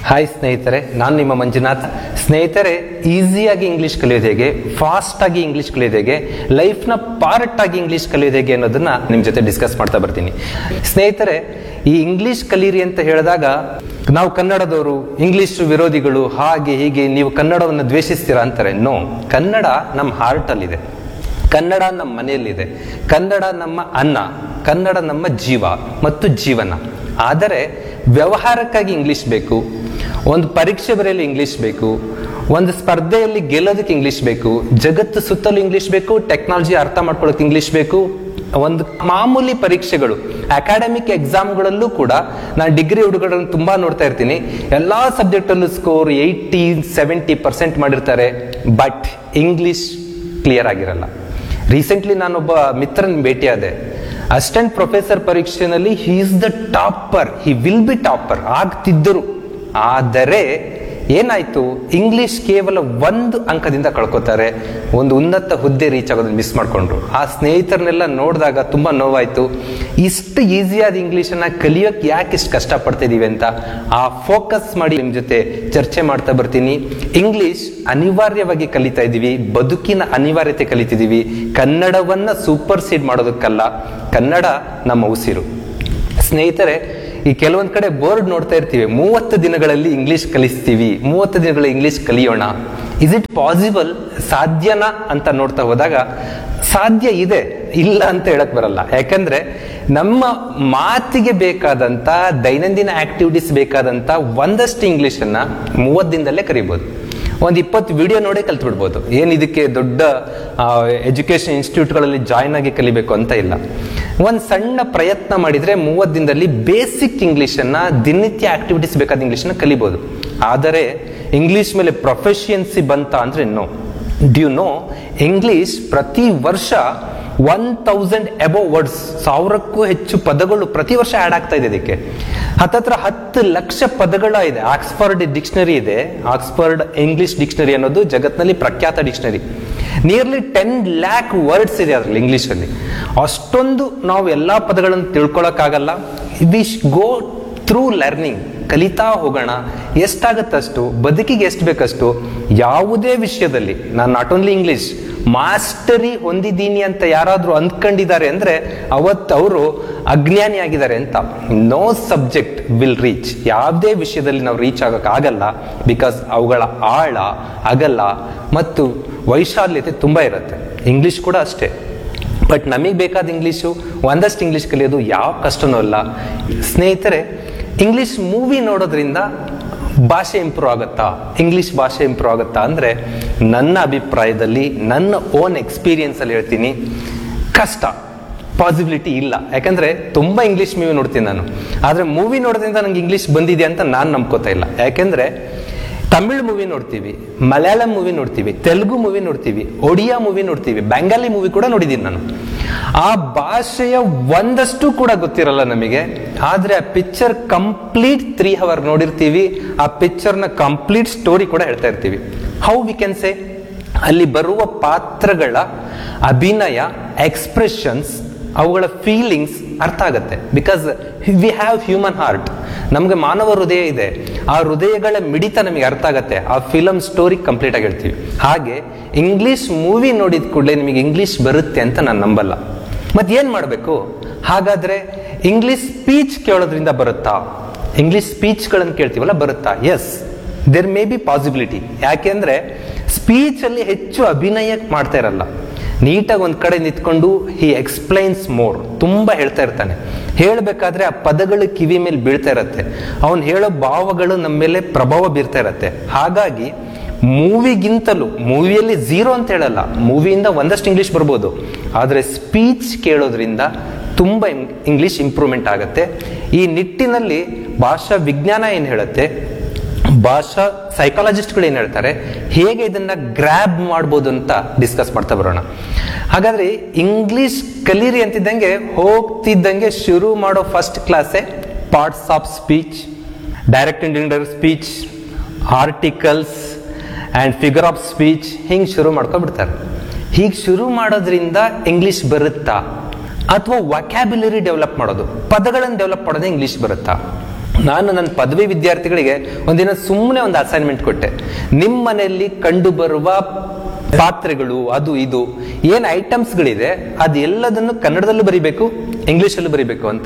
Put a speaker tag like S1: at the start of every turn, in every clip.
S1: hi ಸ್ನೇಹಿತರೆ ನಾನು ನಿಮ್ಮ ಮಂಜುನಾಥ್ ಸ್ನೇಹಿತರೆ ಈಸಿಯಾಗಿ ಇಂಗ್ಲಿಷ್ ಕಲಿಯೋದು ಹೇಗೆ ಫಾಸ್ಟ್ ಆಗಿ ಇಂಗ್ಲಿಷ್ ಕಲಿಯೋದು ಹೇಗೆ ಲೈಫ್ನ ಪಾರ್ಟ್ ಆಗಿ ಇಂಗ್ಲಿಷ್ ಕಲಿಯೋದು ಹೇಗೆ ಅನ್ನೋದನ್ನ ನಿಮ್ಮ ಜೊತೆ ಡಿಸ್ಕಸ್ ಮಾಡ್ತಾ ಬರ್ತೀನಿ ಸ್ನೇಹಿತರೆ ಈ ಇಂಗ್ಲಿಷ್ ಕಲೀರಿ ಅಂತ ಹೇಳಿದಾಗ ನಾವು ಕನ್ನಡದವರು ಇಂಗ್ಲಿಷ್ ವಿರೋಧಿಗಳು ಹಾಗೆ ಹೀಗೆ ನೀವು ಕನ್ನಡವನ್ನು ದ್ವೇಷಿಸ್ತೀರಾ ಅಂತಾರೆ ನೋ ಕನ್ನಡ ನಮ್ಮ ಹಾರ್ಟಲ್ಲಿದೆ ಕನ್ನಡ ನಮ್ಮ ಮನೆಯಲ್ಲಿದೆ ಕನ್ನಡ ನಮ್ಮ ಅನ್ನ ಕನ್ನಡ ನಮ್ಮ ಜೀವ ಮತ್ತು ಜೀವನ ಆದರೆ ವ್ಯವಹಾರಕ್ಕಾಗಿ ಇಂಗ್ಲಿಷ್ ಬೇಕು ಒಂದು ಪರೀಕ್ಷೆ ಬರೆಯಲು ಇಂಗ್ಲಿಷ್ ಬೇಕು ಒಂದು ಸ್ಪರ್ಧೆಯಲ್ಲಿ ಗೆಲ್ಲೋದಕ್ಕೆ ಇಂಗ್ಲಿಷ್ ಬೇಕು ಜಗತ್ತು ಸುತ್ತಲೂ ಇಂಗ್ಲಿಷ್ ಬೇಕು ಟೆಕ್ನಾಲಜಿ ಅರ್ಥ ಮಾಡ್ಕೊಳ್ಳೋಕೆ ಇಂಗ್ಲಿಷ್ ಬೇಕು ಒಂದು ಮಾಮೂಲಿ ಪರೀಕ್ಷೆಗಳು ಅಕಾಡೆಮಿಕ್ ಎಕ್ಸಾಮ್ಗಳಲ್ಲೂ ಕೂಡ ನಾನು ಡಿಗ್ರಿ ಹುಡುಗರನ್ನು ತುಂಬಾ ನೋಡ್ತಾ ಇರ್ತೀನಿ ಎಲ್ಲಾ ಸಬ್ಜೆಕ್ಟಲ್ಲೂ ಸ್ಕೋರ್ ಏಯ್ಟಿ ಸೆವೆಂಟಿ ಪರ್ಸೆಂಟ್ ಮಾಡಿರ್ತಾರೆ ಬಟ್ ಇಂಗ್ಲಿಷ್ ಕ್ಲಿಯರ್ ಆಗಿರಲ್ಲ ರೀಸೆಂಟ್ಲಿ ನಾನೊಬ್ಬ ಮಿತ್ರನ ಭೇಟಿಯಾದೆ ಅಸಿಸ್ಟೆಂಟ್ ಪ್ರೊಫೆಸರ್ ಪರೀಕ್ಷೆನಲ್ಲಿ he is the topper he will be topper ಆಗ್ತಿದ್ದರು ಆದರೆ ಏನಾಯ್ತು ಇಂಗ್ಲಿಷ್ ಕೇವಲ ಒಂದು ಅಂಕದಿಂದ ಕಳ್ಕೊತಾರೆ ಒಂದು ಉನ್ನತ ಹುದ್ದೆ ರೀಚ್ ಆಗೋದನ್ನ ಮಿಸ್ ಮಾಡ್ಕೊಂಡ್ರು ಆ ಸ್ನೇಹಿತರನ್ನೆಲ್ಲ ನೋಡಿದಾಗ ತುಂಬಾ ನೋವಾಯ್ತು ಇಷ್ಟು ಈಸಿಯಾದ ಇಂಗ್ಲಿಷನ್ನ ಕಲಿಯೋಕೆ ಯಾಕೆ ಇಷ್ಟು ಕಷ್ಟಪಡ್ತಿದೀವಿ ಅಂತ ಆ ಫೋಕಸ್ ಮಾಡಿ ನಿಮ್ ಜೊತೆ ಚರ್ಚೆ ಮಾಡ್ತಾ ಬರ್ತೀನಿ ಇಂಗ್ಲಿಷ್ ಅನಿವಾರ್ಯವಾಗಿ ಕಲಿತಾ ಇದೀವಿ ಬದುಕಿನ ಅನಿವಾರ್ಯತೆ ಕಲಿತಿದೀವಿ ಕನ್ನಡವನ್ನ ಸೂಪರ್ ಸೀಡ್ ಮಾಡೋದಕ್ಕಲ್ಲ ಕನ್ನಡ ನಮ್ಮ ಉಸಿರು ಸ್ನೇಹಿತರೆ ಈ ಕೆಲವೊಂದ್ ಕಡೆ ಬೋರ್ಡ್ ನೋಡ್ತಾ ಇರ್ತೀವಿ ಮೂವತ್ತು ದಿನಗಳಲ್ಲಿ ಇಂಗ್ಲಿಷ್ ಕಲಿಸ್ತೀವಿ ಮೂವತ್ತು ದಿನಗಳ ಇಂಗ್ಲಿಷ್ ಕಲಿಯೋಣ ಇಸ್ ಇಟ್ ಪಾಸಿಬಲ್ ಸಾಧ್ಯನಾ ಅಂತ ನೋಡ್ತಾ ಹೋದಾಗ ಸಾಧ್ಯ ಇದೆ ಇಲ್ಲ ಅಂತ ಹೇಳಕ್ ಬರಲ್ಲ ಯಾಕಂದ್ರೆ ನಮ್ಮ ಮಾತಿಗೆ ಬೇಕಾದಂತ ದೈನಂದಿನ ಆಕ್ಟಿವಿಟೀಸ್ ಬೇಕಾದಂತ ಒಂದಷ್ಟು ಇಂಗ್ಲಿಷ್ ಅನ್ನ ಮೂವತ್ತು ದಿನದಲ್ಲೇ ಕರಿಬಹುದು ಒಂದು ಇಪ್ಪತ್ತು ವಿಡಿಯೋ ನೋಡೇ ಕಲ್ತು ಬಿಡ್ಬೋದು ಏನು ಇದಕ್ಕೆ ದೊಡ್ಡ ಎಜುಕೇಶನ್ ಇನ್ಸ್ಟಿಟ್ಯೂಟ್ಗಳಲ್ಲಿ ಜಾಯ್ನ್ ಆಗಿ ಕಲಿಬೇಕು ಅಂತ ಇಲ್ಲ ಒಂದು ಸಣ್ಣ ಪ್ರಯತ್ನ ಮಾಡಿದ್ರೆ ಮೂವತ್ತು ದಿನದಲ್ಲಿ ಬೇಸಿಕ್ ಇಂಗ್ಲಿಷನ್ನ ದಿನನಿತ್ಯ ಆಕ್ಟಿವಿಟೀಸ್ ಬೇಕಾದ ಇಂಗ್ಲಿಷ್ನ ಕಲಿಬೋದು ಆದರೆ ಇಂಗ್ಲಿಷ್ ಮೇಲೆ ಪ್ರೊಫೆಷಿಯನ್ಸಿ ಬಂತ ಅಂದ್ರೆ ನೋ ಡ್ಯೂ ನೋ ಇಂಗ್ಲಿಷ್ ಪ್ರತಿ ವರ್ಷ ಒನ್ ತೌಸಂಡ್ ಅಬೋವ್ ವರ್ಡ್ಸ್ ಸಾವಿರಕ್ಕೂ ಹೆಚ್ಚು ಪದಗಳು ಪ್ರತಿ ವರ್ಷ ಆಡ್ ಆಗ್ತಾ ಇದೆ ಇದಕ್ಕೆ ಹತ್ತತ್ರ ಹತ್ತು ಲಕ್ಷ ಪದಗಳ ಇದೆ ಆಕ್ಸ್ಫರ್ಡ್ ಡಿಕ್ಷನರಿ ಇದೆ ಆಕ್ಸ್ಫರ್ಡ್ ಇಂಗ್ಲಿಷ್ ಡಿಕ್ಷನರಿ ಅನ್ನೋದು ಜಗತ್ನಲ್ಲಿ ಪ್ರಖ್ಯಾತ dictionary nearly ten lakh words ಇದೆ ಅದರಲ್ಲಿ ಇಂಗ್ಲಿಷ್ ಅಲ್ಲಿ ಅಷ್ಟೊಂದು ನಾವು ಎಲ್ಲಾ ಪದಗಳನ್ನು ತಿಳ್ಕೊಳಕ್ಕಾಗಲ್ಲ ವಿ ಗೋ ಥ್ರೂ ಲರ್ನಿಂಗ್ ಕಲಿತಾ ಹೋಗೋಣ ಎಷ್ಟಾಗತ್ತಷ್ಟು ಬದುಕಿಗೆ ಎಷ್ಟು ಬೇಕಷ್ಟು ಯಾವುದೇ ವಿಷಯದಲ್ಲಿ ನಾನು ನಾಟ್ ಓನ್ಲಿ ಇಂಗ್ಲಿಷ್ ಮಾಸ್ಟರಿ ಹೊಂದಿದ್ದೀನಿ ಅಂತ ಯಾರಾದ್ರೂ ಅಂದ್ಕೊಂಡಿದ್ದಾರೆ ಅಂದ್ರೆ ಅವತ್ತು ಅವರು ಅಜ್ಞಾನಿ ಆಗಿದ್ದಾರೆ ಅಂತ ನೋ ಸಬ್ಜೆಕ್ಟ್ ವಿಲ್ ರೀಚ್ ಯಾವುದೇ ವಿಷಯದಲ್ಲಿ ನಾವು ರೀಚ್ ಆಗಕ್ ಆಗಲ್ಲ ಬಿಕಾಸ್ ಅವುಗಳ ಆಳ ಅಗಲ ಮತ್ತು ವೈಶಾಲ್ಯತೆ ತುಂಬಾ ಇರುತ್ತೆ ಇಂಗ್ಲಿಷ್ ಕೂಡ ಅಷ್ಟೇ ಬಟ್ ನಮಗೆ ಬೇಕಾದ ಇಂಗ್ಲೀಷು ಒಂದಷ್ಟು ಇಂಗ್ಲೀಷ್ ಕಲಿಯೋದು ಯಾವ ಕಷ್ಟನೂ ಅಲ್ಲ ಸ್ನೇಹಿತರೆ ಇಂಗ್ಲಿಷ್ ಮೂವಿ ನೋಡೋದ್ರಿಂದ ಭಾಷೆ ಇಂಪ್ರೂವ್ ಆಗುತ್ತಾ ಇಂಗ್ಲಿಷ್ ಭಾಷೆ ಇಂಪ್ರೂವ್ ಆಗುತ್ತಾ ಅಂದ್ರೆ ನನ್ನ ಅಭಿಪ್ರಾಯದಲ್ಲಿ ನನ್ನ ಓನ್ ಎಕ್ಸ್ಪೀರಿಯನ್ಸ್ ಅಲ್ಲಿ ಹೇಳ್ತೀನಿ ಕಷ್ಟ ಪಾಸಿಬಿಲಿಟಿ ಇಲ್ಲ ಯಾಕಂದ್ರೆ ತುಂಬಾ ಇಂಗ್ಲಿಷ್ ಮೂವಿ ನೋಡ್ತೀನಿ ನಾನು ಆದ್ರೆ ಮೂವಿ ನೋಡೋದ್ರಿಂದ ನಂಗೆ ಇಂಗ್ಲಿಷ್ ಬಂದಿದೆ ಅಂತ ನಾನು ನಂಬ್ಕೋತಾ ಇಲ್ಲ ಯಾಕೆಂದ್ರೆ ತಮಿಳ್ ಮೂವಿ ನೋಡ್ತೀವಿ ಮಲಯಾಳಂ ಮೂವಿ ನೋಡ್ತೀವಿ ತೆಲುಗು ಮೂವಿ ನೋಡ್ತೀವಿ ಒಡಿಯಾ ಮೂವಿ ನೋಡ್ತೀವಿ ಬೆಂಗಾಲಿ ಮೂವಿ ಕೂಡ ನೋಡಿದ್ದೀನಿ ನಾನು ಆ ಭಾಷೆಯ ಒಂದಷ್ಟು ಕೂಡ ಗೊತ್ತಿರಲ್ಲ ನಮಗೆ ಆದ್ರೆ ಆ ಪಿಕ್ಚರ್ ಕಂಪ್ಲೀಟ್ ತ್ರೀ ಅವರ್ ನೋಡಿರ್ತೀವಿ ಆ ಪಿಕ್ಚರ್ನ ಕಂಪ್ಲೀಟ್ ಸ್ಟೋರಿ ಕೂಡ ಹೇಳ್ತಾ ಇರ್ತೀವಿ ಹೌ ವಿ ಕ್ಯಾನ್ ಸೇ ಅಲ್ಲಿ ಬರುವ ಪಾತ್ರಗಳ ಅಭಿನಯ ಎಕ್ಸ್ಪ್ರೆಷನ್ಸ್ ಅವುಗಳ ಫೀಲಿಂಗ್ಸ್ ಅರ್ಥ ಆಗುತ್ತೆ because we have human heart ನಮಗೆ ಮಾನವ ಹೃದಯ ಇದೆ ಆ ಹೃದಯಗಳ ಮಿಡಿತ ನಮಗೆ ಅರ್ಥ ಆಗತ್ತೆ ಆ ಫಿಲಮ್ ಸ್ಟೋರಿ ಕಂಪ್ಲೀಟ್ ಆಗಿ ಹೇಳ್ತೀವಿ ಹಾಗೆ ಇಂಗ್ಲಿಷ್ ಮೂವಿ ನೋಡಿದ ಕೂಡಲೇ ನಿಮಗೆ ಇಂಗ್ಲಿಷ್ ಬರುತ್ತೆ ಅಂತ ನಾನು ನಂಬಲ್ಲ ಮತ್ತೆ ಏನ್ ಮಾಡಬೇಕು ಹಾಗಾದ್ರೆ ಇಂಗ್ಲಿಷ್ ಸ್ಪೀಚ್ ಕೇಳೋದ್ರಿಂದ ಬರುತ್ತಾ ಇಂಗ್ಲಿಷ್ ಸ್ಪೀಚ್ಗಳನ್ನು ಕೇಳ್ತೀವಲ್ಲ ಬರುತ್ತಾ yes there may be possibility ಯಾಕೆಂದ್ರೆ ಸ್ಪೀಚ್ ಅಲ್ಲಿ ಹೆಚ್ಚು ಅಭಿನಯ ಮಾಡ್ತಾ ಇರಲ್ಲ ನೀಟಾಗಿ ಒಂದ್ ಕಡೆ ನಿಂತ್ಕೊಂಡು ಹಿ ಎಕ್ಸ್ಪ್ಲೈನ್ಸ್ ಮೋರ್ ತುಂಬಾ ಹೇಳ್ತಾ ಇರ್ತಾನೆ ಹೇಳ್ಬೇಕಾದ್ರೆ ಆ ಪದಗಳು ಕಿವಿ ಮೇಲೆ ಬೀಳ್ತಾ ಇರತ್ತೆ ಅವನು ಹೇಳೋ ಭಾವಗಳು ನಮ್ಮ ಮೇಲೆ ಪ್ರಭಾವ ಬೀರ್ತಾ ಇರತ್ತೆ ಹಾಗಾಗಿ ಮೂವಿಗಿಂತಲೂ ಮೂವಿಯಲ್ಲಿ ಝೀರೋ ಅಂತ ಹೇಳಲ್ಲ ಮೂವಿಯಿಂದ ಒಂದಷ್ಟು ಇಂಗ್ಲಿಷ್ ಬರ್ಬೋದು ಆದ್ರೆ ಸ್ಪೀಚ್ ಕೇಳೋದ್ರಿಂದ ತುಂಬಾ ಇಂಗ್ಲಿಷ್ ಇಂಪ್ರೂವ್ಮೆಂಟ್ ಆಗುತ್ತೆ ಈ ನಿಟ್ಟಿನಲ್ಲಿ ಭಾಷಾ ವಿಜ್ಞಾನ ಏನ್ ಹೇಳುತ್ತೆ ಭಾಷಾ ಸೈಕಾಲಜಿಸ್ಟ್ಗಳು ಏನ್ ಹೇಳ್ತಾರೆ ಹೇಗೆ ಇದನ್ನ ಗ್ರ್ಯಾಬ್ ಮಾಡ್ಬೋದು ಅಂತ ಡಿಸ್ಕಸ್ ಮಾಡ್ತಾ ಬರೋಣ ಹಾಗಾದ್ರೆ ಇಂಗ್ಲಿಷ್ ಕಲೀರಿ ಅಂತಿದ್ದಂಗೆ ಹೋಗ್ತಿದ್ದಂಗೆ ಶುರು ಮಾಡೋ ಫಸ್ಟ್ ಕ್ಲಾಸೇ parts of speech direct indirect speech articles and figure of speech ಹಿಂಗ್ ಶುರು ಮಾಡ್ಕೊಂಡ್ಬಿಡ್ತಾರೆ ಹೀಗೆ ಶುರು ಮಾಡೋದ್ರಿಂದ ಇಂಗ್ಲಿಷ್ ಬರುತ್ತಾ ಅಥವಾ ವಕ್ಯಾಬ್ಯುಲರಿ ಡೆವಲಪ್ ಮಾಡೋದು ಪದಗಳನ್ನು ಡೆವಲಪ್ ಮಾಡೋದೇ ಇಂಗ್ಲಿಷ್ ಬರುತ್ತಾ ನಾನು ನನ್ನ ಪದವಿ ವಿದ್ಯಾರ್ಥಿಗಳಿಗೆ ಒಂದಿನ ಸುಮ್ಮನೆ ಒಂದು ಅಸೈನ್ಮೆಂಟ್ ಕೊಟ್ಟೆ ನಿಮ್ಮ ಮನೆಯಲ್ಲಿ ಕಂಡು ಬರುವ ಪಾತ್ರೆಗಳು ಅದು ಇದು ಏನ್ ಐಟಮ್ಸ್ಗಳಿದೆ ಅದು ಎಲ್ಲದನ್ನು ಕನ್ನಡದಲ್ಲೂ ಬರಿಬೇಕು ಇಂಗ್ಲಿಷಲ್ಲೂ ಬರಿಬೇಕು ಅಂತ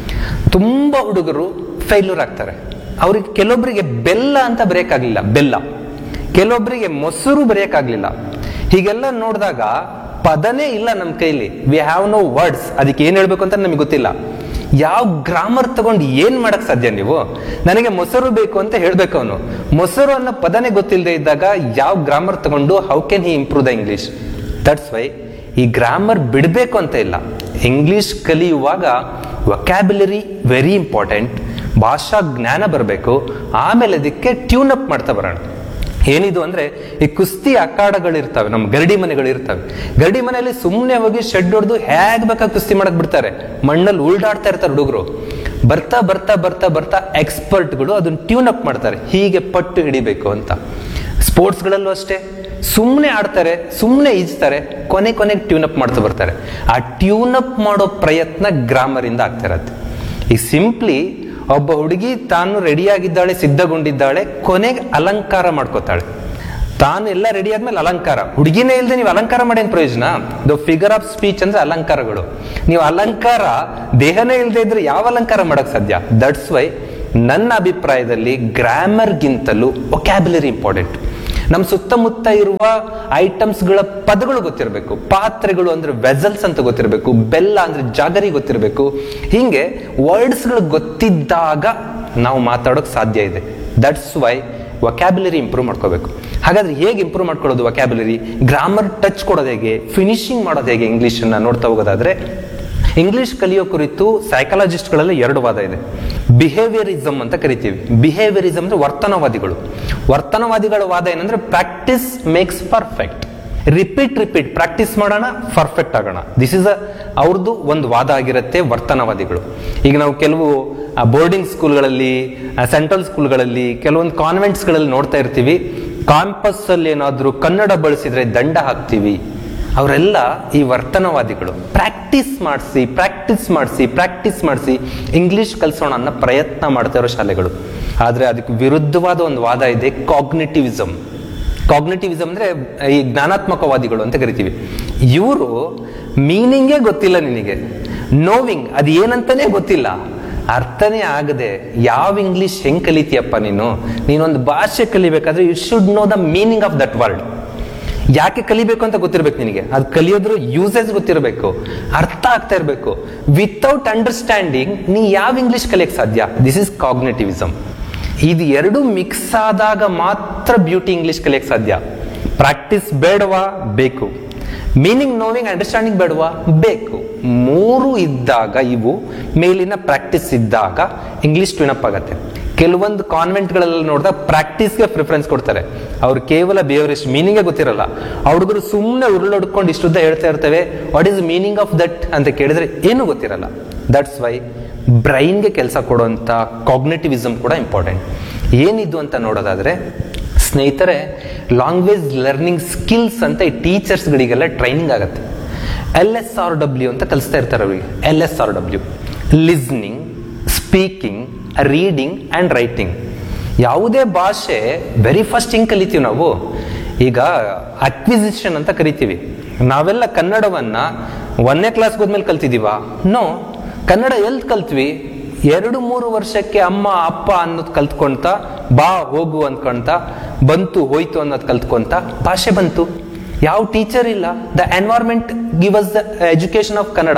S1: ತುಂಬಾ ಹುಡುಗರು ಫೇಲ್ಯೂರ್ ಆಗ್ತಾರೆ ಅವ್ರಿಗೆ ಕೆಲವೊಬ್ಬರಿಗೆ ಬೆಲ್ಲ ಅಂತ ಬರೆಯಕ್ಕಾಗ್ಲಿಲ್ಲ ಬೆಲ್ಲ ಕೆಲವೊಬ್ಬರಿಗೆ ಮೊಸರು ಬರೆಯಕ್ಕಾಗ್ಲಿಲ್ಲ ಹೀಗೆಲ್ಲ ನೋಡಿದಾಗ ಪದನೇ ಇಲ್ಲ ನಮ್ಮ ಕೈಲಿ ವಿ ಹ್ಯಾವ್ ನೋ ವರ್ಡ್ಸ್ ಅದಕ್ಕೆ ಏನ್ ಹೇಳ್ಬೇಕು ಅಂತ ನಮಗೆ ಗೊತ್ತಿಲ್ಲ ಯಾವ ಗ್ರಾಮರ್ ತಗೊಂಡು ಏನ್ ಮಾಡಕ್ ಸಾಧ್ಯ ನೀವು ನನಗೆ ಮೊಸರು ಬೇಕು ಅಂತ ಹೇಳ್ಬೇಕು ಅವನು ಮೊಸರು ಅನ್ನೋ ಪದನೇ ಗೊತ್ತಿಲ್ಲದೆ ಇದ್ದಾಗ ಯಾವ ಗ್ರಾಮರ್ ತಗೊಂಡು how can he improve the English that's why ಈ ಗ್ರಾಮರ್ ಬಿಡಬೇಕು ಅಂತ ಇಲ್ಲ ಇಂಗ್ಲಿಷ್ ಕಲಿಯುವಾಗ ವೊಕ್ಯಾಬ್ಯುಲರಿ ವೆರಿ ಇಂಪಾರ್ಟೆಂಟ್ ಭಾಷಾ ಜ್ಞಾನ ಬರಬೇಕು ಆಮೇಲೆ ಅದಕ್ಕೆ ಟ್ಯೂನ್ ಅಪ್ ಮಾಡ್ತಾ ಬರೋಣ ಏನಿದು ಅಂದ್ರೆ ಈ ಕುಸ್ತಿ ಅಖಾಡಗಳಿರ್ತವೆ ನಮ್ಮ ಗರಡಿ ಮನೆಗಳು ಇರ್ತವೆ ಗರಡಿ ಮನೆಯಲ್ಲಿ ಸುಮ್ಮನೆ ಹೋಗಿ ಶೆಡ್ ಹೊಡೆದು ಹೇಗ್ ಬೇಕಾ ಕುಸ್ತಿ ಮಾಡಕ್ ಬಿಡ್ತಾರೆ ಮಣ್ಣಲ್ಲಿ ಉಲ್ಡಾಡ್ತಾ ಇರ್ತಾರೆ ಹುಡುಗರು ಬರ್ತಾ ಬರ್ತಾ ಬರ್ತಾ ಬರ್ತಾ ಎಕ್ಸ್ಪರ್ಟ್ಗಳು ಅದನ್ನ ಟ್ಯೂನ್ ಅಪ್ ಮಾಡ್ತಾರೆ ಹೀಗೆ ಪಟ್ಟು ಹಿಡಿಬೇಕು ಅಂತ ಸ್ಪೋರ್ಟ್ಸ್ಗಳಲ್ಲೂ ಅಷ್ಟೇ ಸುಮ್ಮನೆ ಆಡ್ತಾರೆ ಸುಮ್ಮನೆ ಈಜ್ತಾರೆ ಕೊನೆ ಕೊನೆಗೆ ಟ್ಯೂನ್ ಅಪ್ ಮಾಡ್ತಾ ಬರ್ತಾರೆ ಆ ಟ್ಯೂನ್ ಅಪ್ ಮಾಡೋ ಪ್ರಯತ್ನ ಗ್ರಾಮರ್ ಇಂದ ಆಗ್ತಾ ಇರತ್ತೆ ಈ ಸಿಂಪ್ಲಿ ಒಬ್ಬ ಹುಡುಗಿ ತಾನು ರೆಡಿಯಾಗಿದ್ದಾಳೆ ಸಿದ್ಧಗೊಂಡಿದ್ದಾಳೆ ಕೊನೆಗೆ ಅಲಂಕಾರ ಮಾಡ್ಕೋತಾಳೆ ತಾನು ಎಲ್ಲ ರೆಡಿ ಆದ್ಮೇಲೆ ಅಲಂಕಾರ ಹುಡುಗಿನೇ ಇಲ್ಲದೆ ನೀವು ಅಲಂಕಾರ ಮಾಡೇನ್ ಪ್ರಯೋಜನ ದ ಫಿಗರ್ ಆಫ್ ಸ್ಪೀಚ್ ಅಂದ್ರೆ ಅಲಂಕಾರಗಳು ನೀವು ಅಲಂಕಾರ ದೇಹನೇ ಇಲ್ಲದೆ ಇದ್ರೆ ಯಾವ ಅಲಂಕಾರ ಮಾಡಕ್ ಸಾಧ್ಯ ದಟ್ಸ್ ವೈ ನನ್ನ ಅಭಿಪ್ರಾಯದಲ್ಲಿ ಗ್ರಾಮರ್ಗಿಂತಲೂ ಒಕ್ಯಾಬ್ಯುಲರಿ ಇಂಪಾರ್ಟೆಂಟ್ ನಮ್ಮ ಸುತ್ತಮುತ್ತ ಇರುವ ಐಟಮ್ಸ್ಗಳ ಪದಗಳು ಗೊತ್ತಿರಬೇಕು ಪಾತ್ರೆಗಳು ಅಂದ್ರೆ ವೆಸಲ್ಸ್ ಅಂತ ಗೊತ್ತಿರಬೇಕು ಬೆಲ್ಲ ಅಂದ್ರೆ ಜಾಗರಿ ಗೊತ್ತಿರಬೇಕು ಹಿಂಗೆ ವರ್ಡ್ಸ್ಗಳು ಗೊತ್ತಿದ್ದಾಗ ನಾವು ಮಾತಾಡೋಕ್ ಸಾಧ್ಯ ಇದೆ ದಟ್ಸ್ ವೈ ವೊಕ್ಯಾಬ್ಯುಲರಿ ಇಂಪ್ರೂವ್ ಮಾಡ್ಕೋಬೇಕು ಹಾಗಾದ್ರೆ ಹೇಗೆ ಇಂಪ್ರೂವ್ ಮಾಡ್ಕೊಳ್ಳೋದು ವೊಕ್ಯಾಬ್ಯುಲರಿ ಗ್ರಾಮರ್ ಟಚ್ ಕೊಡೋದು ಹೇಗೆ ಫಿನಿಶಿಂಗ್ ಮಾಡೋದು ಹೇಗೆ ಇಂಗ್ಲಿಷ್ ಅನ್ನ ನೋಡ್ತಾ ಹೋಗೋದಾದ್ರೆ ಇಂಗ್ಲಿಷ್ ಕಲಿಯೋ ಕುರಿತು ಸೈಕಾಲಜಿಸ್ಟ್ಗಳಲ್ಲಿ ಎರಡು ವಾದ ಇದೆ ಬಿಹೇವಿಯರಿಸಮ್ ಅಂತ ಕರಿತೀವಿ ಬಿಹೇವಿಯರಿಸಮ್ ಅಂದ್ರೆ ವರ್ತನವಾದಿಗಳು ವರ್ತನವಾದಿಗಳ ವಾದ ಏನಂದ್ರೆ practice makes perfect repeat repeat practice ಮಾಡೋಣ ಪರ್ಫೆಕ್ಟ್ ಆಗೋಣ ದಿಸ್ ಇಸ್ ಅ ಅವ್ರದ್ದು ಒಂದು ವಾದ ಆಗಿರುತ್ತೆ ವರ್ತನವಾದಿಗಳು ಈಗ ನಾವು ಕೆಲವು ಬೋರ್ಡಿಂಗ್ ಸ್ಕೂಲ್ಗಳಲ್ಲಿ ಸೆಂಟ್ರಲ್ ಸ್ಕೂಲ್ಗಳಲ್ಲಿ ಕೆಲವೊಂದು ಕಾನ್ವೆಂಟ್ಸ್ಗಳಲ್ಲಿ ನೋಡ್ತಾ ಇರ್ತೀವಿ ಕಾಂಪಸ್ ಅಲ್ಲಿ ಏನಾದ್ರೂ ಕನ್ನಡ ಬಳಸಿದ್ರೆ ದಂಡ ಹಾಕ್ತೀವಿ ಅವರೆಲ್ಲ ಈ ವರ್ತನವಾದಿಗಳು ಪ್ರಾಕ್ಟೀಸ್ ಮಾಡಿಸಿ ಪ್ರಾಕ್ಟೀಸ್ ಮಾಡಿಸಿ ಪ್ರಾಕ್ಟೀಸ್ ಮಾಡಿಸಿ ಇಂಗ್ಲಿಷ್ ಕಲಿಸೋಣ ಅನ್ನೋ ಪ್ರಯತ್ನ ಮಾಡ್ತಾ ಇರೋ ಶಾಲೆಗಳು ಆದ್ರೆ ಅದಕ್ಕೆ ವಿರುದ್ಧವಾದ ಒಂದು ವಾದ ಇದೆ ಕಾಗ್ನಿಟಿವಿಸಮ್ ಕಾಗ್ನಿಟಿವಿಸಮ್ ಅಂದ್ರೆ ಈ ಜ್ಞಾನಾತ್ಮಕವಾದಿಗಳು ಅಂತ ಕರಿತೀವಿ ಇವರು ಮೀನಿಂಗೇ ಗೊತ್ತಿಲ್ಲ ನಿನಗೆ ನೋವಿಂಗ್ ಅದು ಏನಂತಾನೆ ಗೊತ್ತಿಲ್ಲ ಅರ್ಥನೇ ಆಗದೆ ಯಾವ ಇಂಗ್ಲಿಷ್ ಹೆಂಗ್ ಕಲಿತೀಯಪ್ಪ ನೀನು ನೀನೊಂದು ಭಾಷೆ ಕಲಿಬೇಕಾದ್ರೆ you should know the meaning of that word ಯಾಕೆ ಕಲಿಬೇಕು ಅಂತ ಗೊತ್ತಿರ್ಬೇಕು ನಿನಗೆ ಅದು ಕಲಿಯೋದ್ರ ಯೂಸೇಜ್ ಗೊತ್ತಿರಬೇಕು ಅರ್ಥ ಆಗ್ತಾ ಇರಬೇಕು ವಿತೌಟ್ ಅಂಡರ್ಸ್ಟ್ಯಾಂಡಿಂಗ್ ನೀ ಯಾವ ಇಂಗ್ಲಿಷ್ ಕಲಿಯಕ್ ಸಾಧ್ಯ ದಿಸ್ ಇಸ್ ಕಾಗ್ನೇಟಿವಿಸಮ್ ಇದು ಎರಡು ಮಿಕ್ಸ್ ಆದಾಗ ಮಾತ್ರ ಬ್ಯೂಟಿ ಇಂಗ್ಲಿಷ್ ಕಲಿಯಕ್ ಸಾಧ್ಯ ಪ್ರಾಕ್ಟೀಸ್ ಬೇಡವಾ ಬೇಕು ಮೀನಿಂಗ್ ನೋವಿಂಗ್ ಅಂಡರ್ಸ್ಟ್ಯಾಂಡಿಂಗ್ ಬೇಡವಾ ಬೇಕು ಮೂರು ಇದ್ದಾಗ ಇವು ಮೇಲಿನ ಪ್ರಾಕ್ಟೀಸ್ ಇದ್ದಾಗ ಇಂಗ್ಲಿಷ್ ಟ್ಯೂನಪ್ ಆಗತ್ತೆ ಕೆಲವೊಂದು ಕಾನ್ವೆಂಟ್ಗಳೆಲ್ಲ ನೋಡಿದಾಗ ಪ್ರಾಕ್ಟೀಸ್ಗೆ ಪ್ರಿಫರೆನ್ಸ್ ಕೊಡ್ತಾರೆ ಅವ್ರು ಕೇವಲ ಬಿಹೇವಿಯರ್ ಮೀನಿಂಗೇ ಗೊತ್ತಿರಲ್ಲ ಆ ಹುಡುಗರು ಸುಮ್ಮನೆ ಉರುಳೊಡ್ಕೊಂಡು ಇಷ್ಟುದ್ದ ಹೇಳ್ತಾ ಇರ್ತವೆ what is meaning of that ಅಂತ ಕೇಳಿದ್ರೆ ಏನೂ ಗೊತ್ತಿರಲ್ಲ ದಟ್ಸ್ ವೈ ಬ್ರೈನ್ಗೆ ಕೆಲಸ ಕೊಡುವಂತ ಕಾಗ್ನೇಟಿವಿಸಮ್ ಕೂಡ ಇಂಪಾರ್ಟೆಂಟ್ ಏನಿದು ಅಂತ ನೋಡೋದಾದ್ರೆ ಸ್ನೇಹಿತರೆ ಲಾಂಗ್ವೇಜ್ ಲರ್ನಿಂಗ್ ಸ್ಕಿಲ್ಸ್ ಅಂತ ಈ ಟೀಚರ್ಸ್ಗಳಿಗೆಲ್ಲ ಟ್ರೈನಿಂಗ್ ಆಗುತ್ತೆ ಎಲ್ ಎಸ್ ಆರ್ ಡಬ್ಲ್ಯೂ ಅಂತ ಕಲಿಸ್ತಾ ಇರ್ತಾರೆ ಅವರಿಗೆ L S R W listening speaking reading and writing ಯಾವುದೇ ಭಾಷೆ ವೆರಿ ಫಸ್ಟ್ ಹಿಂಗ್ ಕಲಿತೀವಿ ನಾವು ಈಗ ಅಕ್ವಿಸಿಷನ್ ಅಂತ ಕರಿತೀವಿ ನಾವೆಲ್ಲ ಕನ್ನಡವನ್ನ ಒಂದನೇ ಕ್ಲಾಸ್ ಹೋದ್ಮೇಲೆ ಕಲ್ತಿದೀವ ನೋ ಕನ್ನಡ ಎಲ್ಲಿ ಕಲ್ತ್ವಿ ಎರಡು ಮೂರು ವರ್ಷಕ್ಕೆ ಅಮ್ಮ ಅಪ್ಪ ಅನ್ನೋದು ಕಲ್ತ್ಕೊಂತ ಬಾ ಹೋಗು ಅನ್ಕೊಂತ ಬಂತು ಹೋಯ್ತು ಅನ್ನೋದು ಕಲ್ತ್ಕೊಂತ ಭಾಷೆ ಬಂತು ಯಾವ ಟೀಚರ್ ಇಲ್ಲ the environment give us the education of Kannada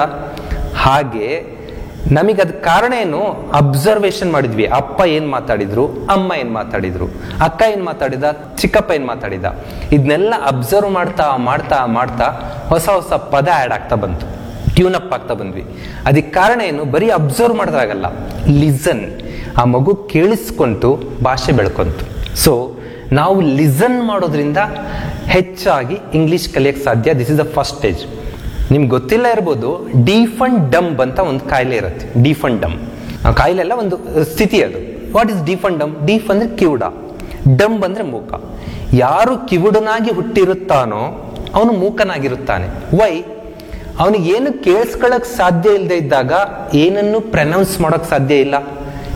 S1: ಹಾಗೆ ನಮಗೆ ಅದ್ ಕಾರಣ ಏನು ಅಬ್ಸರ್ವೇಷನ್ ಮಾಡಿದ್ವಿ ಅಪ್ಪ ಏನ್ ಮಾತಾಡಿದ್ರು ಅಮ್ಮ ಏನ್ ಮಾತಾಡಿದ್ರು ಅಕ್ಕ ಏನ್ ಮಾತಾಡಿದ ಚಿಕ್ಕಪ್ಪ ಏನ್ ಮಾತಾಡಿದ ಇದನ್ನೆಲ್ಲ ಅಬ್ಸರ್ವ್ ಮಾಡ್ತಾ ಮಾಡ್ತಾ ಮಾಡ್ತಾ ಹೊಸ ಹೊಸ ಪದ ಆಡ್ ಆಗ್ತಾ ಬಂತು ಟ್ಯೂನ್ ಅಪ್ ಆಗ್ತಾ ಬಂದ್ವಿ ಅದಕ್ಕೆ ಕಾರಣ ಏನು ಬರೀ ಅಬ್ಸರ್ವ್ ಮಾಡಿದ್ರಾಗಲ್ಲ ಲಿಸನ್ ಆ ಮಗು ಕೇಳಿಸ್ಕೊಂತು ಭಾಷೆ ಬೆಳ್ಕೊಂತು ಸೊ ನಾವು ಲಿಸನ್ ಮಾಡೋದ್ರಿಂದ ಹೆಚ್ಚಾಗಿ ಇಂಗ್ಲಿಷ್ ಕಲಿಯಕ್ಕೆ ಸಾಧ್ಯ this is the first stage ನಿಮ್ಗೆ ಗೊತ್ತಿಲ್ಲ ಇರ್ಬೋದು ಡೀಫ್ ಅಂಡ್ ಡಂಬ್ ಅಂತ ಒಂದು ಕಾಯಿಲೆ ಇರುತ್ತೆ ಡೀಫ್ ಅಂಡ್ ಡಂಬ್ ಆ ಕಾಯಿಲೆ ಎಲ್ಲ ಒಂದು ಸ್ಥಿತಿ ಅದು what is deaf and dumb deaf ಅಂದ್ರೆ ಕಿವುಡ ಡಂಬ್ ಅಂದ್ರೆ ಮೂಕ ಯಾರು ಕಿವುಡನಾಗಿ ಹುಟ್ಟಿರುತ್ತಾನೋ ಅವನು ಮೂಕನಾಗಿರುತ್ತಾನೆ ವೈ ಅವನಿಗೆ ಏನು ಕೇಳಿಸ್ಕೊಳಕ್ ಸಾಧ್ಯ ಇಲ್ಲದೆ ಇದ್ದಾಗ ಏನನ್ನು ಪ್ರನೌನ್ಸ್ ಮಾಡೋಕ್ ಸಾಧ್ಯ ಇಲ್ಲ